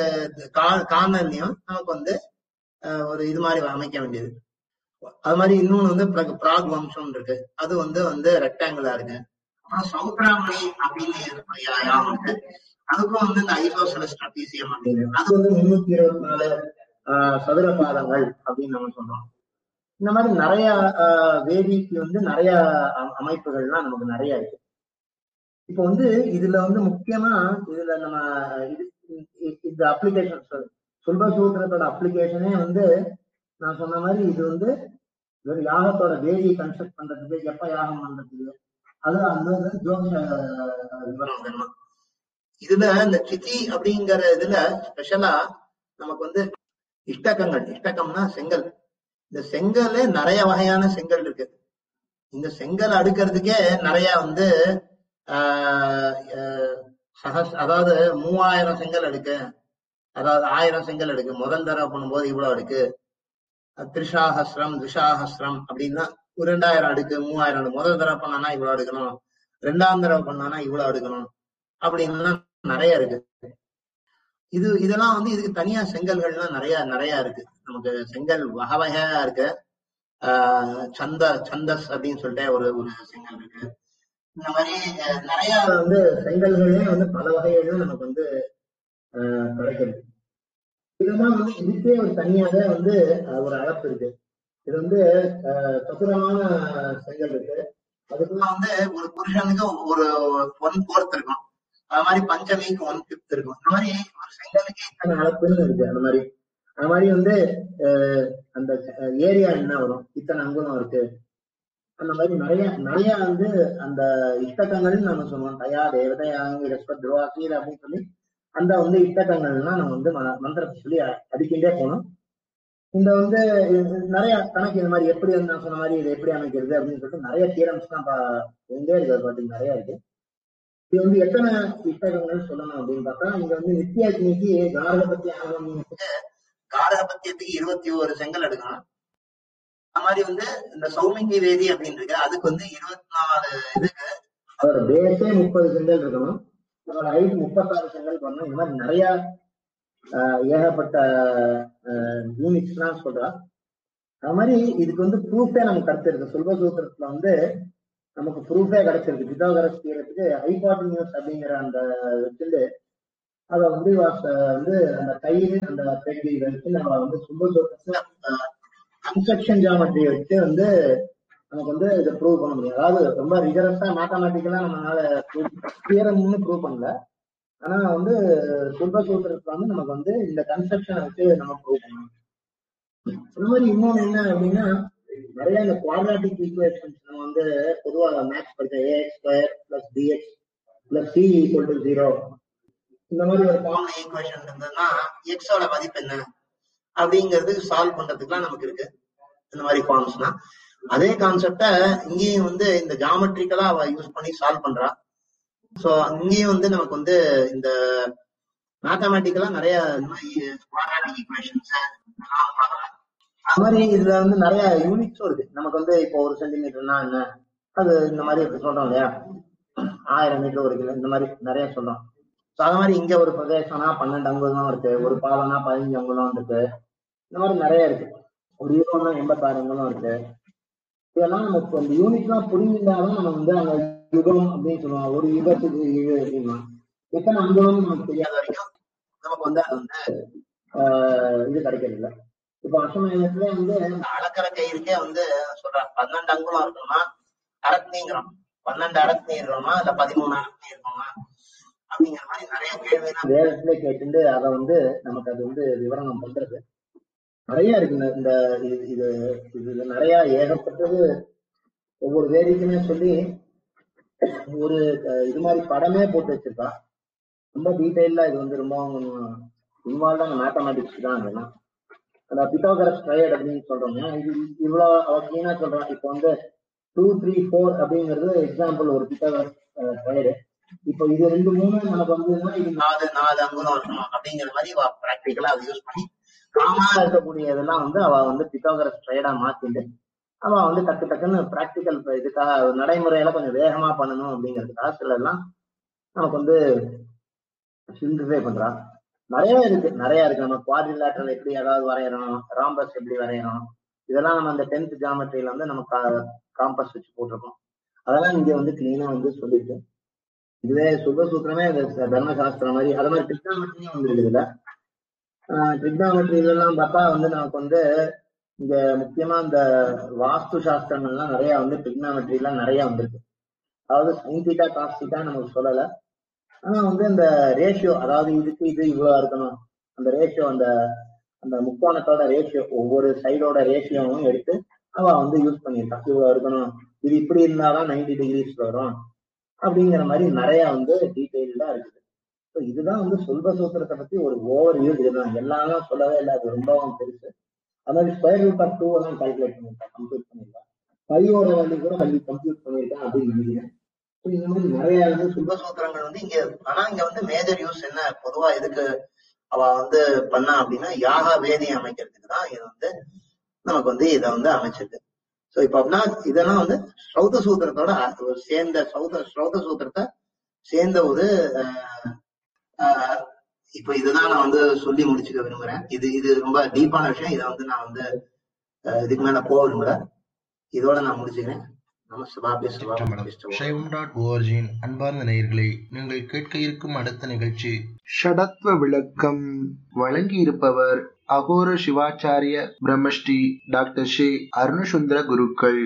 [SPEAKER 2] கா- கார்னர்லயும் நமக்கு வந்து அஹ், ஒரு இது மாதிரி அமைக்க வேண்டியது அது மாதிரி இன்னொன்னு வந்து பிராக் பிராக் வம்சம் இருக்கு அது வந்து வந்து ரெக்டாங்குலா இருக்கு அப்புறம் சௌத்ராமணி அப்படின்னு ஒரு யா- யாகம் இருக்கு அதுக்கும் வந்து இந்த ஐசோசலஸ் ட்ரப்பீசியம் அப்படின்னு அது வந்து முன்னூத்தி இருபத்தி நாலு ஆஹ், சதுர பாதங்கள் அப்படின்னு நம்ம சொல்றோம் இந்த மாதிரி நிறைய ஆஹ், வேதிக்கு வந்து நிறைய அ- அமைப்புகள்லாம் நமக்கு நிறைய இருக்கு இப்போ வந்து இதுல வந்து முக்கியமா இதுல நம்ம இது இ- இந்த அப்ளிகேஷன் சுல்ப சூத்திரத்தோட அப்ளிகேஷனே வந்து நான் சொன்ன மாதிரி இது வந்து ஒரு யாகத்தோட வேதியை கன்ஸ்ட்ரக்ட் பண்றதுக்கு எப்ப யாகம் பண்றதுக்கு அது அந்த இது ஜோதிட அஹ், விவரம் வேணும். இதுல இந்த சித்தி அப்படிங்கிற இதுல ஸ்பெஷலா நமக்கு வந்து இஷ்டகங்கள் இஷ்டகம்னா செங்கல் இந்த செங்கல் நிறைய வகையான செங்கல் இருக்கு இந்த செங்கல் அடுக்கிறதுக்கே நிறைய வந்து ஆஹ் ஆஹ் சகஸ் அதாவது மூவாயிரம் செங்கல் அடுக்கு அதாவது ஆயிரம் செங்கல் அடுக்கு முதல் தடவை பண்ணும்போது இவ்வளவு அடுக்கு திரிஷாஹஸ்ரம் திஷாஹஸ்ரம் அப்படின்னா ஒரு ரெண்டாயிரம் அடுக்கு மூவாயிரம் அடுக்கு முதல் தடவை பண்ணானா இவ்வளவு அடுக்கணும் ரெண்டாம் தடவை பண்ணானா இவ்வளவு அடுக்கணும் அப்படின்லாம் நிறைய இருக்கு இது இதெல்லாம் வந்து இதுக்கு தனியா செங்கல்கள்லாம் நிறைய நிறைய இருக்கு நமக்கு செங்கல் வகை வகையா இருக்கு ஆஹ் சந்த சந்தஸ் அப்படின்னு சொல்லிட்டு ஒரு ஒரு செங்கல் இருக்கு இந்த மாதிரி அஹ், நிறைய வந்து செங்கல்களே வந்து பல வகைகள்ல நமக்கு வந்து ஆஹ், கிடைக்குது இதெல்லாம் வந்து இதுக்கே ஒரு தனியாக வந்து அஹ், ஒரு அளப்பு இருக்கு இது வந்து அஹ், சதுரமான செங்கல் இருக்கு அதுக்குள்ள வந்து ஒரு புருஷனுக்கு ஒரு ஒன் ஃபோர்த் இருக்கும் அது மாதிரி பஞ்சமிக்கு ஒன் ஃபிஃப்த் இருக்கும் இந்த மாதிரி ஒரு செங்கலுக்கு இத்தனை அளப்புன்னு இருக்கு அந்த மாதிரி அது மாதிரி வந்து அஹ், அந்த ஏரியா என்ன வரும் இத்தனை அங்குலம் இருக்கு அந்த மாதிரி நிறைய நிறைய வந்து அந்த இஷ்டகங்கள்னு நம்ம சொல்லுவோம் தயா தேவதையாங்க ரஸ்ப துருவாசீர் அப்படின்னு சொல்லி அந்த வந்து இஷ்டகங்கள்லாம் நம்ம வந்து மன- மந்திரத்தை சொல்லி அ- அடிக்கின்றே போனோம் இந்த வந்து இது நிறைய கணக்கு இந்த மாதிரி எப்படி வந்து நான் சொன்ன மாதிரி இது எப்படி அமைக்கிறது அப்படின்னு சொல்லிட்டு நிறைய தியரம்ஸ் தான் பா- இருந்தே இருக்கு பாத்தீங்க நிறைய இருக்கு இது வந்து எத்தனை இஷ்டகங்கள் சொல்லணும் அப்படின்னு பார்த்தா இங்க வந்து நித்யாக்னிக்கு காரகபத்தி ஆகமத்துக்கு காரகபத்தியத்துக்கு இருபத்தி ஒரு செங்கல் எடுக்கணும் அது மாதிரி வந்து இந்த சௌமிங்கி வேதி அப்படின்னு இருக்கு அதுக்கு வந்து இருபத்தி நாலு இதுக்கு அதோட பேஸே முப்பது செங்கல் இருக்கணும் அதோட ஹைட் முப்பத்தாறு செங்கல் பண்ணணும் இந்த மாதிரி நிறைய ஆஹ், ஏகப்பட்ட யூனிட்ஸ் எல்லாம் சொல்றா அது மாதிரி இதுக்கு வந்து ப்ரூஃபே நமக்கு கிடைச்சிருக்கு சொல்வ சூத்திரத்துல வந்து நமக்கு ப்ரூஃபே கிடைச்சிருக்கு பிதாகரஸ் தீரத்துக்கு ஹைபாட்டினியூஸ் அப்படிங்கிற அந்த வச்சுட்டு அதை வந்து வாச- வந்து அந்த கயிறு அந்த பெட்டி வச்சு நம்ம வந்து சும்ப சூத்திரத்துல கன்ஸ்ட்ரக்ஷன் ஜாமெட்ரி வச்சு வந்து நமக்கு வந்து இதை ப்ரூவ் பண்ண முடியும் அதாவது ரொம்ப ரிகரஸா மேத்தமேட்டிக்கலா நம்மளால தியரம்னு ப்ரூவ் பண்ணல ஆனா வந்து சுல்ப சூத்திரத்துல வந்து நமக்கு வந்து இந்த கன்ஸ்ட்ரக்ஷனை வச்சு நம்ம ப்ரூவ் பண்ணணும் அந்த மாதிரி இன்னொன்னு என்ன அப்படின்னா நிறைய இந்த குவாட்ராட்டிக் ஈக்குவேஷன்ஸ் நம்ம வந்து பொதுவா மேக்ஸ் படிச்ச A X square plus B X plus C equal to zero இந்த மாதிரி ஒரு ஃபார்முலா ஈக்குவேஷன் இருந்ததுன்னா எக்ஸோட மதிப்பு என்ன அப்படிங்கிறது சால்வ் பண்றதுக்குலாம் நமக்கு இருக்கு இந்த மாதிரி ஃபார்ம்ஸ்லாம் அதே கான்செப்ட இங்கேயும் வந்து இந்த ஜாமெட்ரிக்கலா அவ யூஸ் பண்ணி சால்வ் பண்றா சோ அங்கேயும் வந்து நமக்கு வந்து இந்த மேத்தமேட்டிக்கலா நிறைய குவாட்ராட்டிக் ஈக்குவேஷன்ஸ் அது மாதிரி இதுல வந்து நிறைய யூனிட்ஸும் இருக்கு நமக்கு வந்து இப்போ ஒரு சென்டிமீட்டர்னா என்ன அது இந்த மாதிரி இப்ப சொல்றோம் இல்லையா ஆயிரம் மீட்டர் ஒரு கிலோ இந்த மாதிரி நிறைய சொல்றோம் ஸோ அது மாதிரி இங்க ஒரு பிரதேசம்னா பன்னெண்டு அங்குலம் இருக்கு ஒரு பாலம்னா பதினஞ்சு அங்குலம் இருக்கு இந்த மாதிரி நிறைய இருக்கு ஒரு யூரோனா எண்பத்தாறு அங்குலம் இருக்கு இதெல்லாம் நமக்கு அந்த யூனிட்லாம் புரிஞ்சிருந்தாலும் நம்ம வந்து அந்த யுகம் அப்படின்னு சொல்லுவோம் ஒரு யுகத்துக்கு இது அப்படின்னா எத்தனை அங்குலம் நமக்கு தெரியாத வரைக்கும் நமக்கு வந்து அது வந்து ஆஹ் இது கிடைக்கிறது இல்ல இப்போ அசமயத்துல வந்து இந்த அளக்கிற கயிறுக்கே வந்து சொல்றாங்க பன்னெண்டு அங்குலம் இருக்கணுமா அரத்னிங்கிறோம் பன்னெண்டு அரத்னி இருக்கணுமா இல்ல பதிமூணு அரத்னி இருக்கணுமா அப்படிங்கிற மாதிரி நிறைய கேள்விலாம் வேதத்திலே கேட்டுட்டு அதை வந்து நமக்கு அது வந்து விவரணம் பண்றது நிறைய இருக்கு இந்த- இந்த இது- இது இது நிறைய ஏகப்பட்டது ஒவ்வொரு வேதிக்குமே சொல்லி ஒரு அஹ், இது மாதிரி படமே போட்டு வச்சிருக்கா ரொம்ப டீடைலா இது வந்து ரொம்ப இன்வால்வ் மேத்தமேட்டிக்ஸ் தான் இதெல்லாம் அந்த பித்தாகரஸ் ட்ரையட் அப்படின்னு சொல்றோங்க இது இவ்வளவு அவ கிளீனா சொல்றான் இப்போ வந்து டூ த்ரீ ஃபோர் அப்படிங்கிறது எக்ஸாம்பிள் ஒரு பித்தாகரஸ் ட்ரையடு இப்போ இது ரெண்டு மூணு நமக்கு வந்ததுன்னா இது நாலு நாலு அங்குலம் இருக்கணும் அப்படிங்கிற மாதிரி ப்ராக்டிக்கலா அதை யூஸ் பண்ணி காமா இருக்கக்கூடிய இதெல்லாம் வந்து அவ வந்து பித்தாகரஸ் ட்ரையடா மாத்திட்டு அவ வந்து டக்கு டக்குன்னு ப்ராக்டிக்கல் இதுக்காக நடைமுறையில கொஞ்சம் வேகமா பண்ணணும் அப்படிங்கிறதுக்காக சில எல்லாம் நமக்கு வந்து சிம்பிளிஃபை பண்றா நிறைய இருக்கு நிறைய இருக்கு நம்ம குவாட்ரிலேட்டரல் எப்படி ஏதாவது வரையறோம் ராம்பஸ் எப்படி வரையறோம் இதெல்லாம் நம்ம அந்த டென்த் ஜாமெட்ரியில வந்து நம்ம காம்பஸ் வச்சு போட்டிருக்கோம் அதெல்லாம் இங்க வந்து கிளீனா வந்து சொல்லிட்டு இதுவே சுபசூத்திரமே இது தர்மசாஸ்திரம் மாதிரி அது மாதிரி டிக்னாமெட்ரியும் வந்துருக்கு இதுல ட்ரிக்னாமெட்ரி இதெல்லாம் பார்த்தா வந்து நமக்கு வந்து இந்த முக்கியமா இந்த வாஸ்து சாஸ்திரங்கள்லாம் நிறைய வந்து ட்ரிக்னாமெட்ரி எல்லாம் நிறைய வந்திருக்கு அதாவது சைன் தீட்டா காஸ் தீட்டா நமக்கு சொல்லல ஆனா வந்து இந்த ரேஷியோ அதாவது இதுக்கு இது இவ்வளவு இருக்கணும் அந்த ரேஷியோ அந்த அந்த முக்கோணத்தோட ரேஷியோ ஒவ்வொரு சைடோட ரேஷியோவும் எடுத்து அவ வந்து யூஸ் பண்ணியிருக்கான் இவ்வளவு இருக்கணும் இது இப்படி இருந்தாதான் நைன்டி டிகிரிஸ் வரும் அப்படிங்கிற மாதிரி நிறைய வந்து டீட்டெயில்டா இருக்குது So இதுதான் வந்து சொல்ப சூத்திரத்தை பத்தி ஒரு ஓவர் வியூ இதுதான் எல்லாம் சொல்லவே இல்லை அது ரொம்பவும் பெருசு அதாவது ஸ்கொயர் ரூட் ஆஃப் டூ எல்லாம் கால்குலேட் பண்ணிருக்கேன் கம்ப்யூட் பண்ணிருக்கேன் பையோட வேல்யூ கூட கல்வி கம்ப்யூட் பண்ணிருக்கேன் அப்படின்னு நினைக்கிறேன் So இந்த மாதிரி நிறைய வந்து சுல்ப சூத்திரங்கள் வந்து இங்க ஆனா இங்க வந்து மேஜர் யூஸ் என்ன பொதுவா எதுக்கு அவ வந்து பண்ணா அப்படின்னா யாக வேதி அமைக்கிறதுக்கு தான் இது வந்து நமக்கு வந்து இதை வந்து அமைச்சிருக்கு சோ இப்ப அப்படின்னா இதெல்லாம் வந்து சௌத சூத்திரத்தோட ஒரு சேர்ந்த சௌத சௌத சூத்திரத்தை சேர்ந்த ஒரு அஹ், ஆஹ் இப்ப இதுதான் நான் வந்து சொல்லி முடிச்சுக்க விரும்புறேன் இது இது ரொம்ப டீப்பான விஷயம் இதை வந்து நான் வந்து அஹ், இதுக்கு மேல போக விரும்பல இதோட நான் முடிச்சுக்கிறேன் நம்ம சபாபிய
[SPEAKER 3] திருச்சிற்றம்பலம்
[SPEAKER 2] சபாபிய
[SPEAKER 3] சைவம் டாட் ஓஆர்ஜியின் அன்பார்ந்த நேயர்களே நீங்கள் கேட்க இருக்கும் அடுத்த நிகழ்ச்சி
[SPEAKER 4] ஷடத்வ விளக்கம் வழங்கியிருப்பவர் அகோர சிவாச்சாரிய பிரம்மஸ்ரீ டாக்டர் ஷே அருணசுந்தர குருக்கள்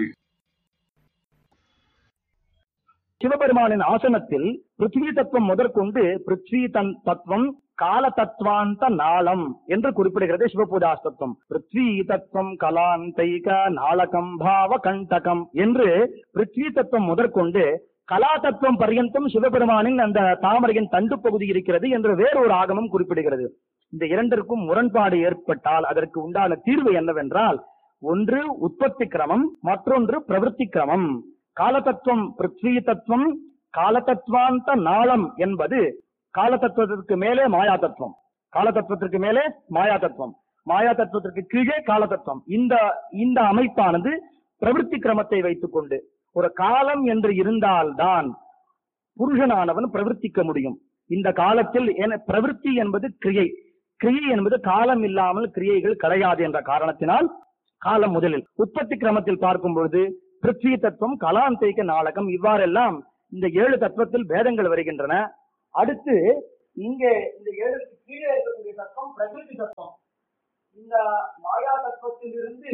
[SPEAKER 5] சிவபெருமானின் ஆசனத்தில் பிருத்வி தத்துவம் முதற்கொண்டு பிருத்வி தன் தத்துவம் கால தத்துவாந்த நாளம் என்று குறிப்பிடுகிறது சிவபூஜாஸ்தத்துவம் பிருத்வி தத்துவம் கலாந்தைக நாளகம் பாவ கண்டகம் என்று பிருத்வி தத்துவம் முதற்கொண்டு கலா தத்துவம் பர்யந்தம் சிவபெருமானின் அந்த தாமரையின் தண்டு பகுதி இருக்கிறது என்று வேறொரு ஆகமம் குறிப்பிடுகிறது இந்த இரண்டிற்கும் முரண்பாடு ஏற்பட்டால் அதற்கு உண்டான தீர்வு என்னவென்றால் ஒன்று உற்பத்தி கிரமம் மற்றொன்று பிரவೃತ್ತಿ கிரமம் காலதத்துவம் பிருத்வி தத்துவம் காலதத்துவாந்த நாளம் என்பது காலதத்துவத்திற்கு மேலே மாயா தத்துவம் காலதத்துவத்திற்கு மேலே மாயா தத்துவம் மாயா தத்துவத்திற்கு கீழே காலதத்துவம் இந்த இந்த அமைப்பானது பிரவೃತ್ತಿ கிரமத்தை வைத்துக் கொண்டு ஒரு காலம் என்று இருந்தால்தான் புருஷனானவன் பிரவர்த்திக்க முடியும் இந்த காலத்தில் என- பிரவೃತ್ತಿ என்பது கிரியை கிரியை என்பது காலம் இல்லாமல் கிரியைகள் கிடையாது என்ற காரணத்தினால் காலம் முதலில் உற்பத்தி கிரமத்தில் பார்க்கும் பொழுது பிருத்வி தத்துவம் கலாந்தேக நாடகம் இவ்வாறெல்லாம் இந்த ஏழு தத்துவத்தில் பேதங்கள் வருகின்றன அடுத்து இங்கே இந்த ஏழுக்கு கீழே இருக்கக்கூடிய தத்துவம் பிரகிருதி தத்துவம் இந்த மாயா தத்துவத்திலிருந்து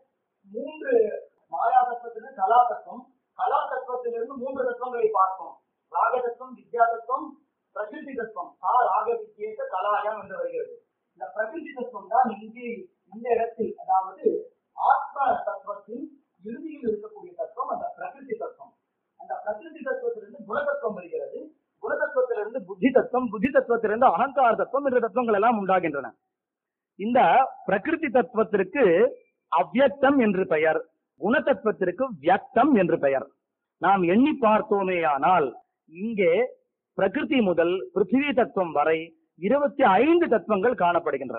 [SPEAKER 5] மூன்று மாயா தத்துவத்திலிருந்து கலா தத்துவம் கலா தத்துவத்திலிருந்து மூன்று தத்துவங்களை பார்த்தோம் ராக தத்துவம் வித்யா தத்துவம் பிரகிருதி தத்துவம் ஆ ராக வித்யேக கலாயம் என்று வருகிறது இந்த பிரகிருதி தத்துவம் தான் இங்கே இந்த இடத்தில் அதாவது ஆத்ம தத்துவத்தின் இறுதியில் இருக்கக்கூடிய தத்துவம் அந்த பிரகிருதி தத்துவம் அந்த பிரகிருதி தத்துவத்திலிருந்து குணதத்துவம் வருகிறது குணதத்துவத்திலிருந்து புத்தி தத்துவம் புத்தி தத்துவத்திலிருந்து அகங்கார தத்துவம் என்ற தத்துவங்கள் எல்லாம் உண்டாகின்றன இந்த பிரகிருதி தத்துவத்திற்கு அவ்யக்தம் என்று பெயர் குணதத்துவத்திற்கு வியக்தம் என்று பெயர் நாம் எண்ணி பார்த்தோமேயானால் இங்கே பிரகிருதி முதல் பிருத்திவி தத்துவம் வரை இருபத்தி ஐந்து தத்துவங்கள் காணப்படுகின்றன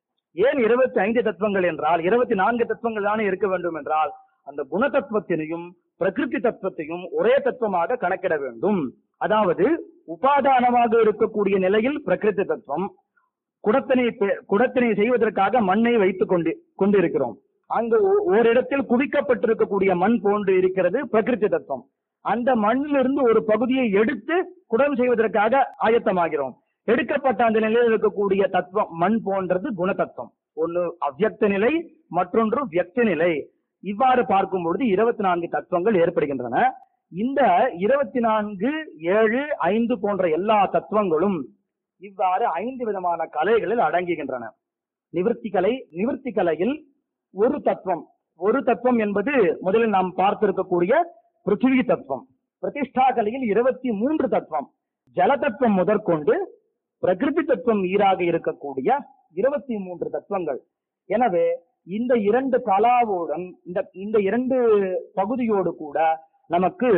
[SPEAKER 5] ஏன் இருபத்தி ஐந்து தத்துவங்கள் என்றால் இருபத்தி நான்கு தத்துவங்கள் தானே இருக்க வேண்டும் என்றால் அந்த குணதத்துவத்தினையும் பிரகிருதி தத்துவத்தையும் ஒரே தத்துவமாக கணக்கிட வேண்டும் அதாவது உபாதானமாக இருக்கக்கூடிய நிலையில் பிரகிருதி தத்துவம் குடத்தினை பெ- குடத்தினை செய்வதற்காக மண்ணை வைத்துக் கொண்டு கொண்டிருக்கிறோம் அங்கு ஒ- ஓரிடத்தில் குவிக்கப்பட்டிருக்கக்கூடிய மண் போன்று இருக்கிறது பிரகிருதி தத்துவம் அந்த மண்ணிலிருந்து ஒரு பகுதியை எடுத்து குடம் செய்வதற்காக ஆயத்தமாகிறோம் எடுக்கப்பட்ட அந்த நிலையில் இருக்கக்கூடிய தத்துவம் மண் போன்றது குணதத்துவம் ஒன்னு அவ்யக்த நிலை மற்றொன்று வியக்த நிலை இவ்வாறு பார்க்கும் பொழுது இருபத்தி நான்கு தத்துவங்கள் ஏற்படுகின்றன இந்த இருபத்தி நான்கு ஏழு ஐந்து போன்ற எல்லா தத்துவங்களும் இவ்வாறு ஐந்து விதமான கலைகளில் அடங்குகின்றன நிவர்த்தி கலை நிவர்த்தி கலையில் ஒரு தத்துவம் ஒரு தத்துவம் என்பது முதலில் நாம் பார்த்திருக்கக்கூடிய பிருத்திவி தத்துவம் பிரதிஷ்டா கலையில் இருபத்தி மூன்று தத்துவம் ஜல தத்துவம் முதற்கொண்டு பிரகிருதி தத்துவம் ஈராக இருக்கக்கூடிய இருபத்தி மூன்று தத்துவங்கள் எனவே இந்த இரண்டு கலாவுடன் இந்த இந்த இரண்டு பகுதியோடு கூட நமக்கு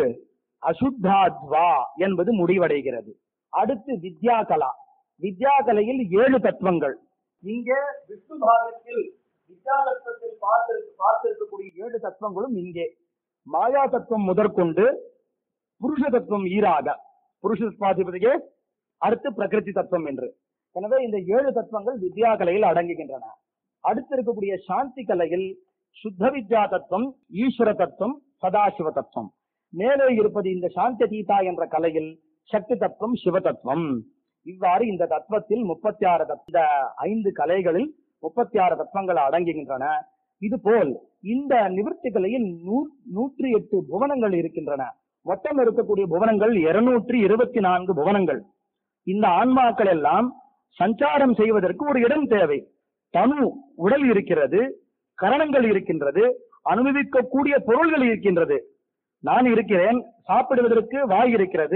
[SPEAKER 5] அசுத்தாத்வா என்பது முடிவடைகிறது அடுத்து வித்யா கலா வித்யா கலையில் ஏழு தத்துவங்கள் இங்கே விஷ்ணு பாகத்தில் வித்யா தத்துவத்தில் பார்த்திருக்க பார்த்திருக்கக்கூடிய ஏழு தத்துவங்களும் இங்கே மாயா தத்துவம் முதற்கொண்டு புருஷ தத்துவம் ஈராக புருஷ பாதிபதியே அடுத்து பிரகிருதி தத்துவம் என்று எனவே இந்த ஏழு தத்துவங்கள் வித்யா கலையில் அடங்குகின்றன அடுத்து இருக்கக்கூடிய சாந்தி கலையில் சுத்த வித்யா தத்துவம் ஈஸ்வர தத்துவம் சதாசிவ தத்துவம் மேலே இருப்பது இந்த சாந்தி தீதா என்ற கலையில் சக்தி தத்துவம் சிவ தத்துவம் இவ்வாறு இந்த தத்துவத்தில் முப்பத்தி ஆறு இந்த ஐந்து கலைகளில் முப்பத்தி ஆறு தத்துவங்கள் அடங்குகின்றன இதுபோல் இந்த நிவர்த்தி கலையில் நூ- நூற்றி எட்டு புவனங்கள் இருக்கின்றன மொத்தம் இருக்கக்கூடிய புவனங்கள் இருநூற்றி இருபத்தி நான்கு புவனங்கள் இந்த ஆன்மாக்கள் எல்லாம் சஞ்சாரம் செய்வதற்கு ஒரு இடம் தேவை தனு உடல் இருக்கிறது கரணங்கள் இருக்கின்றது அனுபவிக்கக்கூடிய பொருள்கள் இருக்கின்றது நான் இருக்கிறேன் சாப்பிடுவதற்கு வாய் இருக்கிறது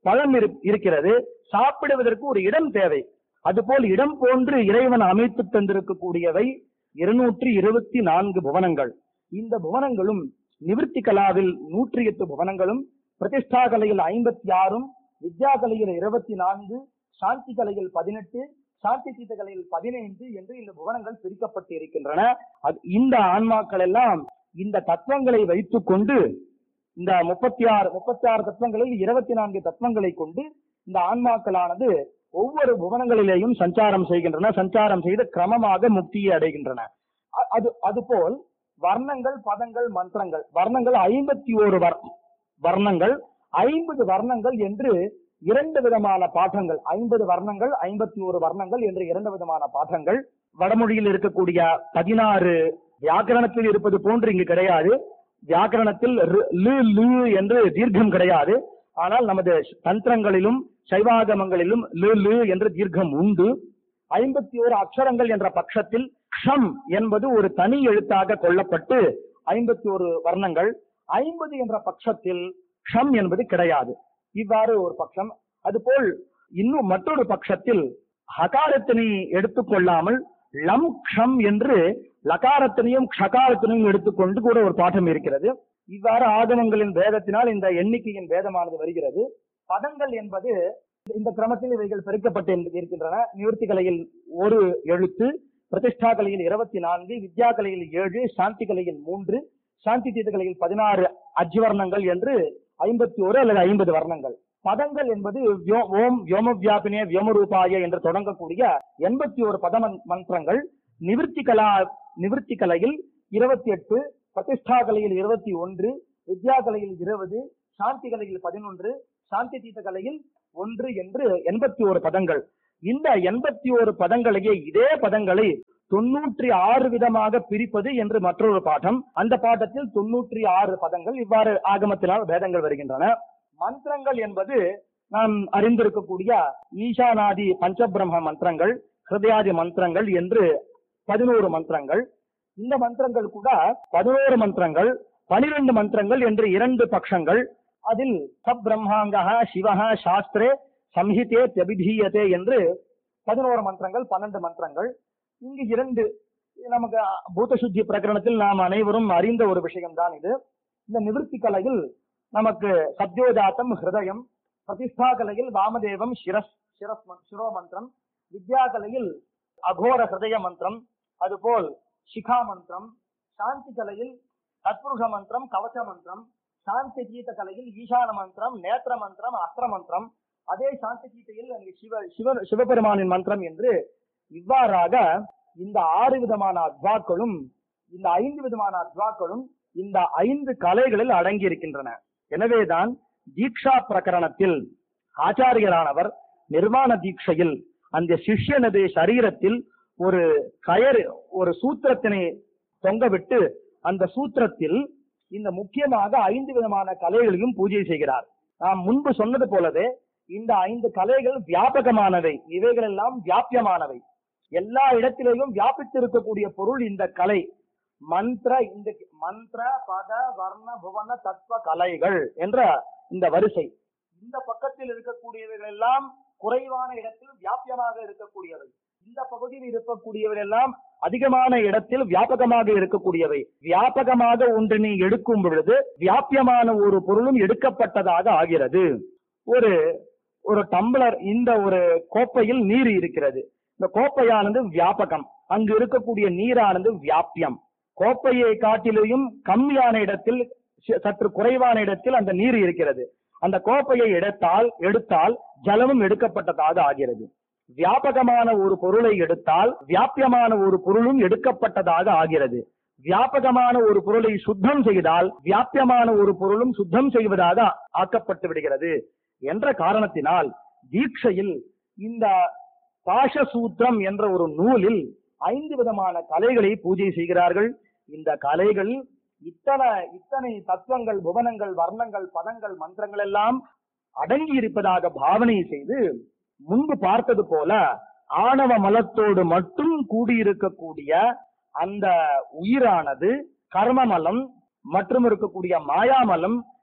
[SPEAKER 5] பழம் இரு- இருக்கிறது சாப்பிடுவதற்கு ஒரு இடம் தேவை அதுபோல் இடம் போன்று இறைவன் அமைத்து தந்திருக்கக்கூடியவை இருநூற்றி இருபத்தி நான்கு புவனங்கள் இந்த புவனங்களும் நிவிருத்தி கலாவில் நூற்றி எட்டு புவனங்களும் பிரதிஷ்டா கலையில் ஐம்பத்தி ஆறும் வித்யா கலையில் இருபத்தி நான்கு சாந்தி கலையில் பதினெட்டு சாந்தி தீர்த்த கலையில் பதினைந்து என்று இந்த புவனங்கள் பிரிக்கப்பட்டு இருக்கின்றன அது இந்த ஆன்மாக்கள் எல்லாம் இந்த தத்துவங்களை வைத்துக் கொண்டு இந்த முப்பத்தி ஆறு முப்பத்தி ஆறு தத்துவங்களில் இருபத்தி நான்கு தத்துவங்களை கொண்டு இந்த ஆன்மாக்களானது ஒவ்வொரு புவனங்களிலேயும் சஞ்சாரம் செய்கின்றன சஞ்சாரம் செய்து கிரமமாக முக்தியை அடைகின்றன அ- அது அதுபோல் வர்ணங்கள் பதங்கள் மந்திரங்கள் வர்ணங்கள் ஐம்பத்தி ஓரு வர்ணங்கள் ஐம்பது வர்ணங்கள் என்று இரண்டு விதமான பாற்றங்கள் ஐம்பது வர்ணங்கள் ஐம்பத்தி ஒரு வர்ணங்கள் என்று இரண்டு விதமான பாற்றங்கள் வடமொழியில் இருக்கக்கூடிய பதினாறு வியாக்கரணத்தில் இருப்பது போன்று இங்கு கிடையாது வியாக்கரணத்தில் ரு- லு லு என்று தீர்க்கம் கிடையாது ஆனால் நமது தந்திரங்களிலும் சைவாகமங்களிலும் லு லு என்ற தீர்க்கம் உண்டு ஐம்பத்தி ஓரு அக்ஷரங்கள் என்ற பட்சத்தில் ஷம் என்பது ஒரு தனி எழுத்தாக கொள்ளப்பட்டு ஐம்பத்தி ஒரு வர்ணங்கள் ஐம்பது என்ற பட்சத்தில் ஷம் என்பது கிடையாது இவ்வாறு ஒரு பட்சம் அதுபோல் இன்னும் மற்றொரு பட்சத்தில் ஹகாரத்தினை எடுத்துக்கொள்ளாமல் லம் க்ஷம் என்று லகாரத்தினையும் க்ஷகாரத்தினையும் எடுத்துக்கொண்டு கூட ஒரு பாடம் இருக்கிறது இவ்வாறு ஆகமங்களின் வேதத்தினால் இந்த எண்ணிக்கையின் வேதமானது வருகிறது பதங்கள் என்பது இந்த கிரமத்தில் இவைகள் பிரிக்கப்பட்டு இருக்கின்றன நிவர்த்தி கலையில் ஒரு எழுத்து பிரதிஷ்டா கலையில் இருபத்தி நான்கு வித்யா கலையில் ஏழு சாந்தி கலையில் மூன்று சாந்தி தீர்த்த கலையில் பதினாறு அஜ்வர்ணங்கள் என்று ஐம்பத்தி ஒரு அல்லது ஐம்பது வர்ணங்கள் பதங்கள் என்பது வியோ- ஓம் வியோம வியாபினே வியோமரூபாய என்று தொடங்கக்கூடிய எண்பத்தி ஒரு பத மந்- மந்திரங்கள் நிவிர்த்தி கலா நிவிர்த்தி கலையில் இருபத்தி எட்டு பிரதிஷ்டா கலையில் இருபத்தி ஒன்று வித்யா கலையில் இருபது சாந்தி கலையில் பதினொன்று சாந்தி தீர்த்த கலையில் ஒன்று என்று எண்பத்தி ஒரு பதங்கள் இந்த எண்பத்தி ஒரு பதங்களையே இதே பதங்களை தொன்னூற்றி ஆறு விதமாக பிரிப்பது என்று மற்றொரு பாடம் அந்த பாடத்தில் தொன்னூற்றி ஆறு பதங்கள் இவ்வாறு ஆகமத்தினால் வேதங்கள் வருகின்றன மந்திரங்கள் என்பது நாம் அறிந்திருக்கக்கூடிய ஈசானாதி பஞ்சபிரம்ம மந்திரங்கள் ஹிருதயாதி மந்திரங்கள் என்று பதினோரு மந்திரங்கள் இந்த மந்திரங்கள் கூட பதினோரு மந்திரங்கள் பனிரெண்டு மந்திரங்கள் என்று இரண்டு பட்சங்கள் அதில் சப் பிரம்மாங்கா சிவஹ சாஸ்திரே சம்ஹிதே தியபிதீயதே என்று பதினோரு மந்திரங்கள் பன்னெண்டு மந்திரங்கள் இங்கு இரண்டு நமக்கு பூத சுத்தி பிரகரணத்தில் நாம் அனைவரும் அறிந்த ஒரு விஷயம்தான் இது இந்த நிவிருத்தி கலையில் நமக்கு சத்யோஜாத்தம் ஹிருதயம் பிரதிஷ்டா கலையில் வாமதேவம் சிரஸ் சிரஸ் ம- சிரோ மந்திரம் வித்யா கலையில் அகோர ஹிருதய மந்திரம் அதுபோல் சிகா மந்திரம் சாந்தி கலையில் தத்புருஷ மந்திரம் கவச மந்திரம் சாந்தி கீத கலையில் ஈசான மந்திரம் நேத்திர மந்திரம் அஸ்திர மந்திரம் அதே சாந்தி கீதையில் அங்கு சிவ சிவ சிவபெருமானின் மந்திரம் என்று இவ்வாறாக இந்த ஆறு விதமான அத்வாக்களும் இந்த ஐந்து விதமான அத்வாக்களும் இந்த ஐந்து கலைகளில் அடங்கி இருக்கின்றன எனவேதான் தீக்ஷா பிரகரணத்தில் ஆச்சாரியரானவர் நிர்வாண தீட்சையில் அந்த சிஷ்யனது சரீரத்தில் ஒரு கயறு ஒரு சூத்திரத்தினை தொங்கவிட்டு அந்த சூத்திரத்தில் இந்த முக்கியமாக ஐந்து விதமான கலைகளையும் பூஜை செய்கிறார் நாம் முன்பு சொன்னது போலவே இந்த ஐந்து கலைகள் வியாபகமானவை இவைகள் எல்லாம் வியாபியமானவை எல்லா இடத்திலேயும் வியாபித்து இருக்கக்கூடிய பொருள் இந்த கலை மந்திர இந்த மந்திர பத வர்ண புவன தத்துவ கலைகள் என்ற இந்த வரிசை இந்த பக்கத்தில் இருக்கக்கூடியவைகள் எல்லாம் குறைவான இடத்தில் வியாபியமாக இருக்கக்கூடியவை இந்த பகுதியில் இருக்கக்கூடியவைகள் எல்லாம் அதிகமான இடத்தில் வியாபகமாக இருக்கக்கூடியவை வியாபகமாக ஒன்றினை எடுக்கும் பொழுது வியாபியமான ஒரு பொருளும் எடுக்கப்பட்டதாக ஆகிறது ஒரு ஒரு டம்ளர் இந்த ஒரு கோப்பையில் நீர் இருக்கிறது இந்த கோப்பையானது வியாபகம் அங்கு இருக்கக்கூடிய நீரானது வியாபியம் கோப்பையை காட்டிலேயும் கம்மியான இடத்தில் ச- சற்று குறைவான இடத்தில் அந்த நீர் இருக்கிறது அந்த கோப்பையை எடுத்தால் எடுத்தால் ஜலமும் எடுக்கப்பட்டதாக ஆகிறது வியாபகமான ஒரு பொருளை எடுத்தால் வியாபியமான ஒரு பொருளும் எடுக்கப்பட்டதாக ஆகிறது வியாபகமான ஒரு பொருளை சுத்தம் செய்தால் வியாபியமான ஒரு பொருளும் சுத்தம் செய்வதாக ஆக்கப்பட்டு விடுகிறது என்ற காரணத்தினால் தீட்சையில் இந்த பாஷசூத்திரம் என்ற ஒரு நூலில் ஐந்து விதமான கலைகளை பூஜை செய்கிறார்கள் இந்த கலைகள் இத்தனை இத்தனை தத்துவங்கள் புவனங்கள் வர்ணங்கள் பதங்கள் மந்திரங்கள் எல்லாம் அடங்கி இருப்பதாக பாவனை செய்து முன்பு பார்த்தது போல ஆணவ மலத்தோடு மட்டும் கூடியிருக்கக்கூடிய அந்த உயிரானது கர்மமலம் மற்றும் இருக்கக்கூடிய மாயாமலம்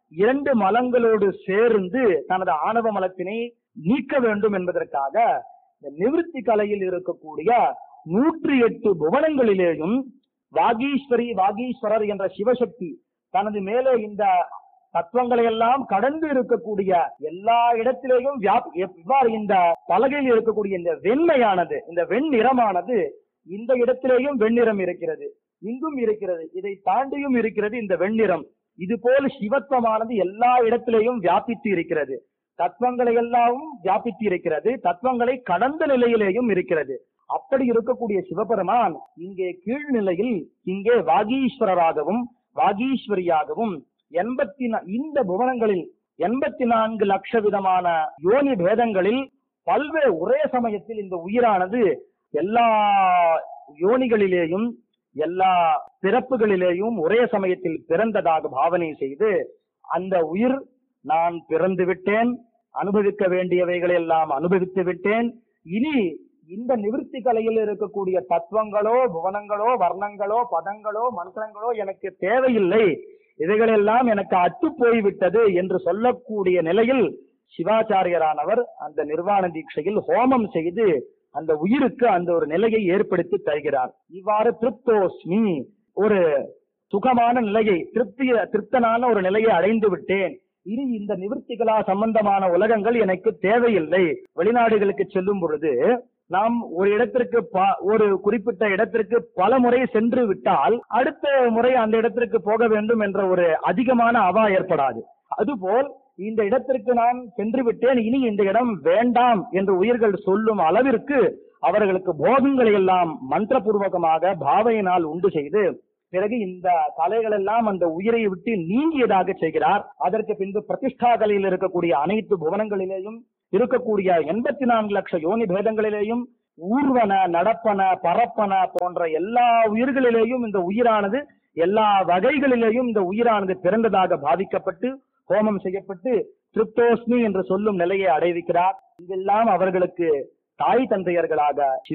[SPEAKER 5] இரண்டு மலங்களோடு சேர்ந்து தனது ஆணவ மலத்தினை நீக்க வேண்டும் என்பதற்காக இந்த நிவிருத்தி கலையில் இருக்கக்கூடிய நூற்றி எட்டு புவனங்களிலேயும் வாகீஸ்வரி வாகீஸ்வரர் என்ற சிவசக்தி தனது மேலே இந்த தத்துவங்களை எல்லாம் கடந்து இருக்கக்கூடிய எல்லா இடத்திலேயும் வியாப்- எவ்வாறு இந்த பலகையில் இருக்கக்கூடிய இந்த வெண்மையானது இந்த வெண்ணிறமானது இந்த இடத்திலேயும் வெண்ணிறம் இருக்கிறது இங்கும் இருக்கிறது இதை தாண்டியும் இருக்கிறது இந்த வெண்ணிறம் இது போல் சிவத்துவமானது எல்லா இடத்திலேயும் வியாபித்து இருக்கிறது தத்துவங்களை எல்லாம் வியாபித்து இருக்கிறது தத்துவங்களை கடந்த நிலையிலேயும் இருக்கிறது அப்படி இருக்கக்கூடிய சிவபெருமான் இங்கே கீழ்நிலையில் இங்கே வாகீஸ்வரராகவும் வாகீஸ்வரியாகவும் எண்பத்தி நா- இந்த புவனங்களில் எண்பத்தி நான்கு லட்ச விதமான யோனி பேதங்களில் பல்வேறு ஒரே சமயத்தில் இந்த உயிரானது எல்லா யோனிகளிலேயும் எல்லா பிறப்புகளிலேயும் ஒரே சமயத்தில் பிறந்ததாக பாவனை செய்து அந்த உயிர் நான் பிறந்து விட்டேன் அனுபவிக்க வேண்டியவைகளை எல்லாம் அனுபவித்து விட்டேன் இனி இந்த நிவிருத்தி கலையில் இருக்கக்கூடிய தத்துவங்களோ புவனங்களோ வர்ணங்களோ பதங்களோ மந்திரங்களோ எனக்கு தேவையில்லை இவைகளெல்லாம் எனக்கு அத்து போய்விட்டது என்று சொல்லக்கூடிய நிலையில் சிவாச்சாரியரானவர் அந்த நிர்வாண தீட்சையில் ஹோமம் செய்து அந்த உயிருக்கு அந்த ஒரு நிலையை ஏற்படுத்தி தருகிறார் இவ்வாறு திருப்தோஸ்மி ஒரு சுகமான நிலையை திருப்திய திருப்தனான ஒரு நிலையை அடைந்து விட்டேன் இனி இந்த நிவர்த்திகளா சம்பந்தமான உலகங்கள் எனக்கு தேவையில்லை வெளிநாடுகளுக்கு செல்லும் பொழுது நாம் ஒரு இடத்திற்கு ப- ஒரு குறிப்பிட்ட இடத்திற்கு பல முறை சென்று விட்டால் அடுத்த முறை அந்த இடத்திற்கு போக வேண்டும் என்ற ஒரு அதிகமான அவா ஏற்படாது அதுபோல் இந்த இடத்திற்கு நான் சென்று விட்டேன் இனி இந்த இடம் வேண்டாம் என்று உயிர்கள் சொல்லும் அளவிற்கு அவர்களுக்கு போகங்களை எல்லாம் மந்திரபூர்வகமாக பாவையினால் உண்டு செய்து பிறகு இந்த கலைகள் எல்லாம் அந்த உயிரை விட்டு நீங்கியதாக செய்கிறார் அதற்கு பின்பு பிரதிஷ்டா கலையில் இருக்கக்கூடிய அனைத்து புவனங்களிலேயும் இருக்கக்கூடிய எண்பத்தி நான்கு லட்ச யோனி பேதங்களிலேயும் ஊர்வன நடப்பன பரப்பன போன்ற எல்லா உயிர்களிலேயும் இந்த உயிரானது எல்லா வகைகளிலேயும் இந்த உயிரானது பிறந்ததாக பாவிக்கப்பட்டு ஹோமம் செய்யப்பட்டு திருப்தோஸ்மி என்று சொல்லும் நிலையை அடைவிக்கிறார் இதெல்லாம் அவர்களுக்கு தாய் தந்தையர்களாக